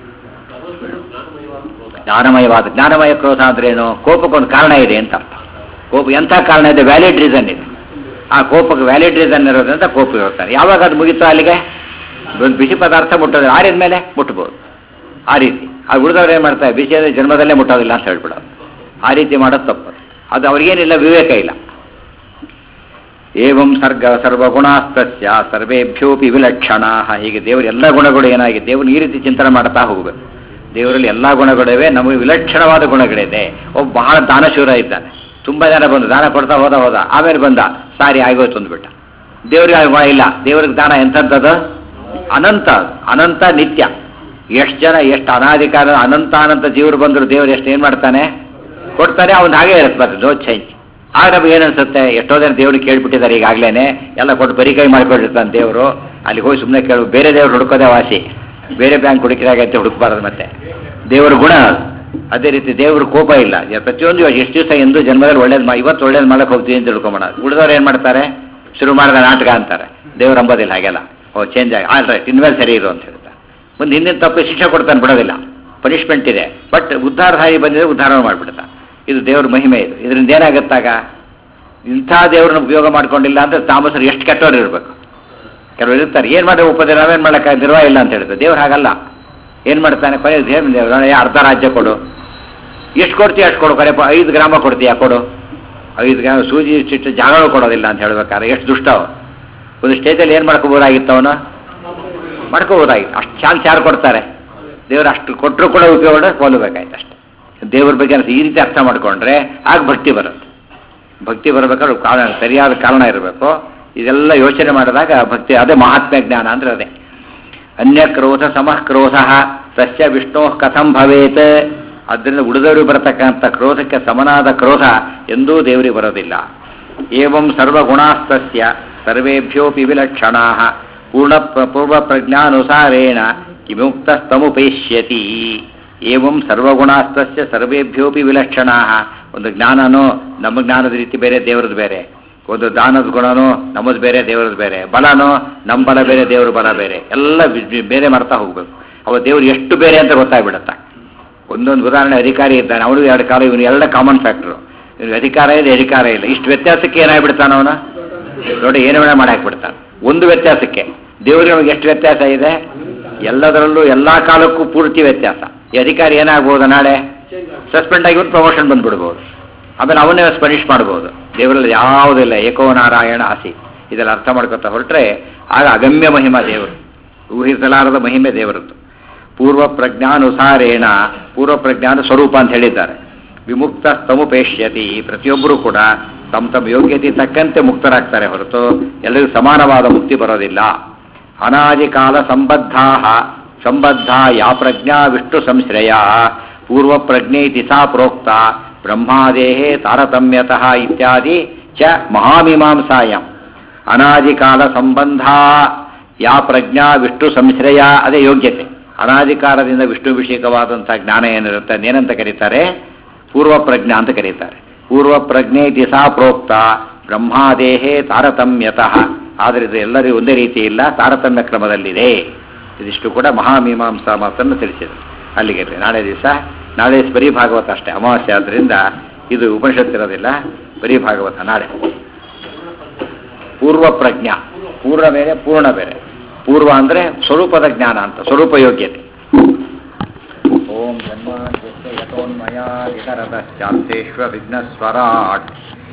ಜ್ಞಾನಮಯವಾದ ಜ್ಞಾನಮಯ ಕ್ರೋಧ ಅಂದ್ರೇನು ಕೋಪಕ್ಕೊಂದು ಕಾರಣ ಇದೆ ಅಂತ ಅರ್ಥ ಕೋಪ ಎಂಥ ಕಾರಣ ಇದೆ ವ್ಯಾಲಿಡ್ ರೀಸನ್ ಇದೆ ಆ ಕೋಪಕ್ಕೆ ವ್ಯಾಲಿಡ್ ರೀಸನ್ ಇರೋದ್ರಿಂದ ಕೋಪ ಇರ್ತಾರೆ ಯಾವಾಗ ಅದು ಮುಗಿತು ಅಲ್ಲಿಗೆ ಒಂದು ಬಿಸಿ ಪದಾರ್ಥ ಮುಟ್ಟೋದು ಆರಿದ ಮೇಲೆ ಮುಟ್ಬೋದು ಆ ರೀತಿ ಆ ಉಳಿದವ್ರು ಏನು ಮಾಡ್ತಾರೆ ಬಿಸಿಯಾದ ಜನ್ಮದಲ್ಲೇ ಮುಟ್ಟೋದಿಲ್ಲ ಅಂತ ಹೇಳ್ಬಿಡೋದು ಆ ರೀತಿ ಮಾಡೋದು ತಪ್ಪು ಅದು ಅವ್ರಿಗೇನಿಲ್ಲ ವಿವೇಕ ಇಲ್ಲ ಏವಂ ಸರ್ಗ ಸರ್ವಗುಣಾಸ್ತಸ್ಯ ಸರ್ವೇಭ್ಯೋಪಿ ವಿಲಕ್ಷಣಾ ಹೀಗೆ ದೇವರ ಎಲ್ಲ ಗುಣಗಳು ಏನಾಗಿದೆ ದೇವರು ಈ ರೀತಿ ಚಿಂತನೆ ಮಾಡ್ತಾ ಹೋಗಬೇಕು ದೇವರಲ್ಲಿ ಎಲ್ಲ ಗುಣಗಳಿವೆ ನಮಗೆ ವಿಲಕ್ಷಣವಾದ ಗುಣಗಳಿದೆ ಒಬ್ಬ ಬಹಳ ದಾನಶೂರ ಇದ್ದಾನೆ ತುಂಬ ಜನ ಬಂದು ದಾನ ಕೊಡ್ತಾ ಹೋದ ಹೋದ ಆಮೇಲೆ ಬಂದ ಸಾರಿ ಆಗೋಯ್ತು ಅಂದ್ಬಿಟ್ಟ ದೇವ್ರಿಗೆ ಆ ಗುಣ ಇಲ್ಲ ದೇವ್ರಿಗೆ ದಾನ ಎಂಥದ್ದು ಅನಂತ ಅನಂತ ನಿತ್ಯ ಎಷ್ಟು ಜನ ಎಷ್ಟು ಅನಾಧಿಕಾರ ಅನಂತ ಅನಂತ ಜೀವರು ಬಂದರು ದೇವರು ಎಷ್ಟು ಏನು ಮಾಡ್ತಾನೆ ಕೊಡ್ತಾನೆ ಅವ್ನು ಹಾಗೆ ಇರುತ್ತೆ ಮತ್ತೆ ನೋ ಚೇಂಜ್ ಆಗ ನಮ್ಗೆ ಏನು ಅನ್ಸುತ್ತೆ ಎಷ್ಟೋ ಜನ ದೇವ್ರಿಗೆ ಕೇಳ್ಬಿಟ್ಟಿದ್ದಾರೆ ಈಗಾಗಲೇ ಎಲ್ಲ ಕೊಟ್ಟು ಬರಿ ಕೈ ಮಾಡ್ಕೊಂಡಿರ್ತಾನೆ ದೇವರು ಅಲ್ಲಿ ಹೋಗಿ ಸುಮ್ಮನೆ ಕೇಳು ಬೇರೆ ದೇವ್ರು ಹುಡುಕೋದೇ ವಾಸಿ ಬೇರೆ ಬ್ಯಾಂಕ್ ಹುಡುಕಿದಾಗೈತೆ ಹುಡುಕಬಾರದು ಮತ್ತೆ ದೇವರ ಗುಣ ಅದು. ಅದೇ ರೀತಿ ದೇವ್ರ ಕೋಪ ಇಲ್ಲ ಯ- ಪ್ರತಿಯೊಂದು ಇವಾಗ ಎಷ್ಟು ದಿವಸ ಎಂದು ಜನ್ಮದಲ್ಲಿ ಒಳ್ಳೇದು ಮಾ ಇವತ್ತು ಒಳ್ಳೇದು ಮಾಡಕ್ಕೆ ಹೋಗ್ತೀವಿ ಅಂತ ತಿಳ್ಕೊಂಬೋಣ ಉಳಿದವ್ರು ಏನು ಮಾಡ್ತಾರೆ ಶುರು ಮಾಡಿದ ನಾಟಕ ಅಂತಾರೆ ದೇವ್ರು ಅಂಬೋದಿಲ್ಲ ಹಾಗೆಲ್ಲ ಓ ಚೇಂಜ್ ಆಗಿ ಆಲ್ ರೈಟ್ ಇನ್ಮೇಲೆ ಸರಿ ಇರು ಅಂತ ಹೇಳ್ತಾರೆ ಮುಂದೆ ಹಿಂದಿನ ತಪ್ಪು ಶಿಕ್ಷೆ ಕೊಡ್ತಾನೆ ಬಿಡೋದಿಲ್ಲ ಪನಿಷ್ಮೆಂಟ್ ಇದೆ ಬಟ್ ಉದ್ಧಾರಧಾರಿ ಬಂದಿದ್ರೆ ಉದ್ಧಾರ ಮಾಡಿಬಿಡ್ತಾ ಇದು ದೇವ್ರ ಮಹಿಮೆ ಇದು ಇದರಿಂದ ಏನಾಗುತ್ತಾಗ ಇಂಥ ದೇವ್ರನ್ನ ಉಪಯೋಗ ಮಾಡ್ಕೊಂಡಿಲ್ಲ ಅಂದ್ರೆ ತಾಮಸರು ಎಷ್ಟು ಕೆಟ್ಟವ್ರು ಇರಬೇಕು ಕೆಲವರು ಇರ್ತಾರೆ ಏನು ಮಾಡಿ ಉಪದೇ ನಾವೇನು ಮಾಡೋಕ್ಕೆ ನಿರ್ವಾಹ ಇಲ್ಲ ಅಂತ ಹೇಳಿದ್ರು ದೇವ್ರು ಹಾಗಲ್ಲ ಏನು ಮಾಡ್ತಾನೆ ಕೊನೆ ದೇವ್ರು ದೇವ್ರು ನಾಳೆ ಅರ್ಧ ರಾಜ್ಯ ಕೊಡು ಎಷ್ಟು ಕೊಡ್ತೀಯ ಅಷ್ಟು ಕೊಡು ಕರೆ ಐದು ಗ್ರಾಮ ಕೊಡ್ತೀಯ ಕೊಡು ಐದು ಗ್ರಾಮ ಸೂಜಿ ಚಿಟ್ಟು ಜಾಗಗಳು ಕೊಡೋದಿಲ್ಲ ಅಂತ ಹೇಳ್ಬೇಕಾದ್ರೆ ಎಷ್ಟು ದುಷ್ಟ ಅವ ಒಂದು ಸ್ಟೇಜಲ್ಲಿ ಏನು ಮಾಡ್ಕೋಬೋದಾಗಿತ್ತು ಅವನು ಮಾಡ್ಕೋಬೋದಾಗಿತ್ತು ಅಷ್ಟು ಚಾನ್ಸ್ ಯಾರು ಕೊಡ್ತಾರೆ ದೇವ್ರು ಅಷ್ಟು ಕೊಟ್ಟರು ಕೂಡ ಉಪಯೋಗ ಹೋಲಬೇಕಾಯ್ತು ಅಷ್ಟೇ ದೇವ್ರ ಬಗ್ಗೆ ಅನ್ಸ- ಈ ರೀತಿ ಅರ್ಥ ಮಾಡ್ಕೊಂಡ್ರೆ ಆಗ ಭಕ್ತಿ ಬರುತ್ತೆ ಭಕ್ತಿ ಬರಬೇಕಾದ್ರೆ ಕಾರಣ ಸರಿಯಾದ ಕಾರಣ ಇರಬೇಕು ಇದೆಲ್ಲ ಯೋಚನೆ ಮಾಡಿದಾಗ ಭಕ್ತಿ ಅದೇ ಮಹಾತ್ಮ ಜ್ಞಾನ ಅಂದ್ರೆ ಅದೇ ಅನ್ಯ ಕ್ರೋಧ ಸಮಃ ಕ್ರೋಧ ತಸ್ಯ ವಿಷ್ಣು ಕಥಂ ಭವೇತ್ ಅದರಿಂದ ಉಳಿದವರಿಗೆ ಬರತಕ್ಕಂಥ ಕ್ರೋಧಕ್ಕೆ ಸಮನಾದ ಕ್ರೋಧ ಎಂದೂ ದೇವರಿಗೆ ಬರೋದಿಲ್ಲ ಏವಂ ಸರ್ವಗುಣಾಸ್ತಸ್ಯ ಸರ್ವೇಭ್ಯೋಪಿ ವಿಲಕ್ಷಣಾ ಪೂರ್ಣ ಪೂರ್ವ ಪ್ರಜ್ಞಾನುಸಾರೇಣ ಕಿಮುಕ್ತಸ್ತಮುಪೇಷ್ಯತಿ ಏವಂ ಸರ್ವಗುಣಾಸ್ತಸ್ಯ ಸರ್ವೇಭ್ಯೋಪಿ ವಿಲಕ್ಷಣಾ ಒಂದು ಜ್ಞಾನನೋ ನಮ್ಮ ಜ್ಞಾನದ ರೀತಿ ಬೇರೆ ದೇವರದ್ದು ಬೇರೆ ಒಂದು ದಾನದ ಗುಣನೋ ನಮ್ಮದು ಬೇರೆ ದೇವರದ್ದು ಬೇರೆ ಬಲನೋ ನಮ್ಮ ಬಲ ಬೇರೆ ದೇವ್ರ ಬಲ ಬೇರೆ ಎಲ್ಲ ವಿ- ವಿ- ಬೇರೆ ಮಾಡ್ತಾ ಹೋಗ್ಬೇಕು ಅವ ದೇವ್ರು ಎಷ್ಟು ಬೇರೆ ಅಂತ ಗೊತ್ತಾಗ್ಬಿಡತ್ತ ಒಂದೊಂದು ಉದಾಹರಣೆ ಅಧಿಕಾರಿ ಇದ್ದಾನೆ ಅವನು ಎರಡು ಕಾಲ ಇವನು ಎಲ್ಲ ಕಾಮನ್ ಫ್ಯಾಕ್ಟ್ರು ಇವನಿಗೆ ಅಧಿಕಾರ ಇದೆ ಅಧಿಕಾರ ಇಲ್ಲ ಇಷ್ಟು ವ್ಯತ್ಯಾಸಕ್ಕೆ ಏನಾಗ್ಬಿಡ್ತಾನ ಅವನು ನೋಡಿ ಏನು ಬೇಡ ಮಾಡಿ ಹಾಕ್ಬಿಡ್ತಾನೆ ಒಂದು ವ್ಯತ್ಯಾಸಕ್ಕೆ ದೇವರಿಗೆ ನಮಗೆ ಎಷ್ಟು ವ್ಯತ್ಯಾಸ ಇದೆ ಎಲ್ಲದರಲ್ಲೂ ಎಲ್ಲ ಕಾಲಕ್ಕೂ ಪೂರ್ತಿ ವ್ಯತ್ಯಾಸ ಈ ಅಧಿಕಾರಿ ಏನಾಗ್ಬೋದು ನಾಳೆ ಸಸ್ಪೆಂಡ್ ಆಗಿಬಿಟ್ಟು ಪ್ರಮೋಷನ್ ಬಂದ್ಬಿಡ್ಬೋದು ಆಮೇಲೆ ಅವನ್ನೇ ಪನಿಷ್ ಮಾಡ್ಬೋದು ದೇವರಲ್ಲಿ ಯಾವುದಿಲ್ಲ ಏಕೋ ನಾರಾಯಣ ಆಸಿ ಇದೆಲ್ಲ ಅರ್ಥ ಮಾಡ್ಕೊತಾ ಹೊರಟ್ರೆ ಆಗ ಅಗಮ್ಯ ಮಹಿಮಾ ದೇವರು ಊಹಿಸಲಾರದ ಮಹಿಮೆ ದೇವರದ್ದು ಪೂರ್ವ ಪ್ರಜ್ಞಾನುಸಾರೇಣ ಪೂರ್ವ ಪ್ರಜ್ಞಾನ ಸ್ವರೂಪ ಅಂತ ಹೇಳಿದ್ದಾರೆ ವಿಮುಕ್ತ ಸ್ತಮುಪೇಷ್ಯತಿ ಪ್ರತಿಯೊಬ್ಬರೂ ಕೂಡ ತಮ್ಮ ತಮ್ಮ ಯೋಗ್ಯತೆ ತಕ್ಕಂತೆ ಮುಕ್ತರಾಗ್ತಾರೆ ಹೊರತು ಎಲ್ಲರಿಗೂ ಸಮಾನವಾದ ಮುಕ್ತಿ ಬರೋದಿಲ್ಲ ಅನಾದಿ ಕಾಲ ಸಂಬದ್ಧಾ ಸಂಬದ್ಧ ಯಾ ಪ್ರಜ್ಞಾ ವಿಷ್ಣು ಸಂಶ್ರಯ ಪೂರ್ವ ಪ್ರಜ್ಞೆ ಇತಿ ಸಾ ಪ್ರೋಕ್ತ ಬ್ರಹ್ಮಾದೇಹೇ ತಾರತಮ್ಯತಃ ಇತ್ಯಾದಿ ಚ ಮಹಾಮೀಮಾಂಸಾಯಂ ಅನಾದಿ ಕಾಲ ಸಂಬಂಧ ಯಾ ಪ್ರಜ್ಞಾ ವಿಷ್ಣು ಸಂಶ್ರಯ ಅದೇ ಯೋಗ್ಯತೆ ಅನಾದಿ ಕಾಲದಿಂದ ವಿಷ್ಣು ವಿಷಯಕವಾದಂಥ ಜ್ಞಾನ ಏನಿರುತ್ತೆ ಅದೇನಂತ ಕರೀತಾರೆ ಪೂರ್ವ ಪ್ರಜ್ಞಾ ಅಂತ ಕರೀತಾರೆ ಪೂರ್ವ ಪ್ರಜ್ಞೆ ದಿಸಾ ಪ್ರೋಕ್ತ ಬ್ರಹ್ಮಾದೇಹೇ ತಾರತಮ್ಯತಃ ಆದರೆ ಇದು ಎಲ್ಲರಿಗೂ ಒಂದೇ ರೀತಿ ಇಲ್ಲ ತಾರತಮ್ಯ ಕ್ರಮದಲ್ಲಿದೆ ಇದಿಷ್ಟು ಕೂಡ ಮಹಾಮೀಮಾಂಸಾ ಮಾತನ್ನು ತಿಳಿಸಿದೆ ಅಲ್ಲಿಗೆ ಇರ್ಲಿ. ನಾಳೆ ದಿವಸ ನಾಳೆ ದಿವಸ ಬರೀ ಭಾಗವತ ಅಷ್ಟೇ ಅಮಾವಾಸ್ಯೆ ಆದ್ದರಿಂದ ಇದು ಉಪನಿಷತ್ತಿರೋದಿಲ್ಲ ಬರೀ ಭಾಗವತ ನಾಳೆ ಪೂರ್ವ ಪ್ರಜ್ಞಾ ಪೂರ್ಣ ಬೇರೆ ಪೂರ್ಣ ಬೇರೆ ಪೂರ್ವ ಅಂದರೆ ಸ್ವರೂಪದ ಜ್ಞಾನ ಅಂತ ಸ್ವರೂಪ ಯೋಗ್ಯತೆ ಓಂ ಜನ್ಮಾದ್ಯಸ್ಯ ಯತೋನ್ಮಯಾದಿತರತಶ್ಚಾಪ್ತೇಶ್ವ ವಿಘ್ನಸ್ವರಾಟ್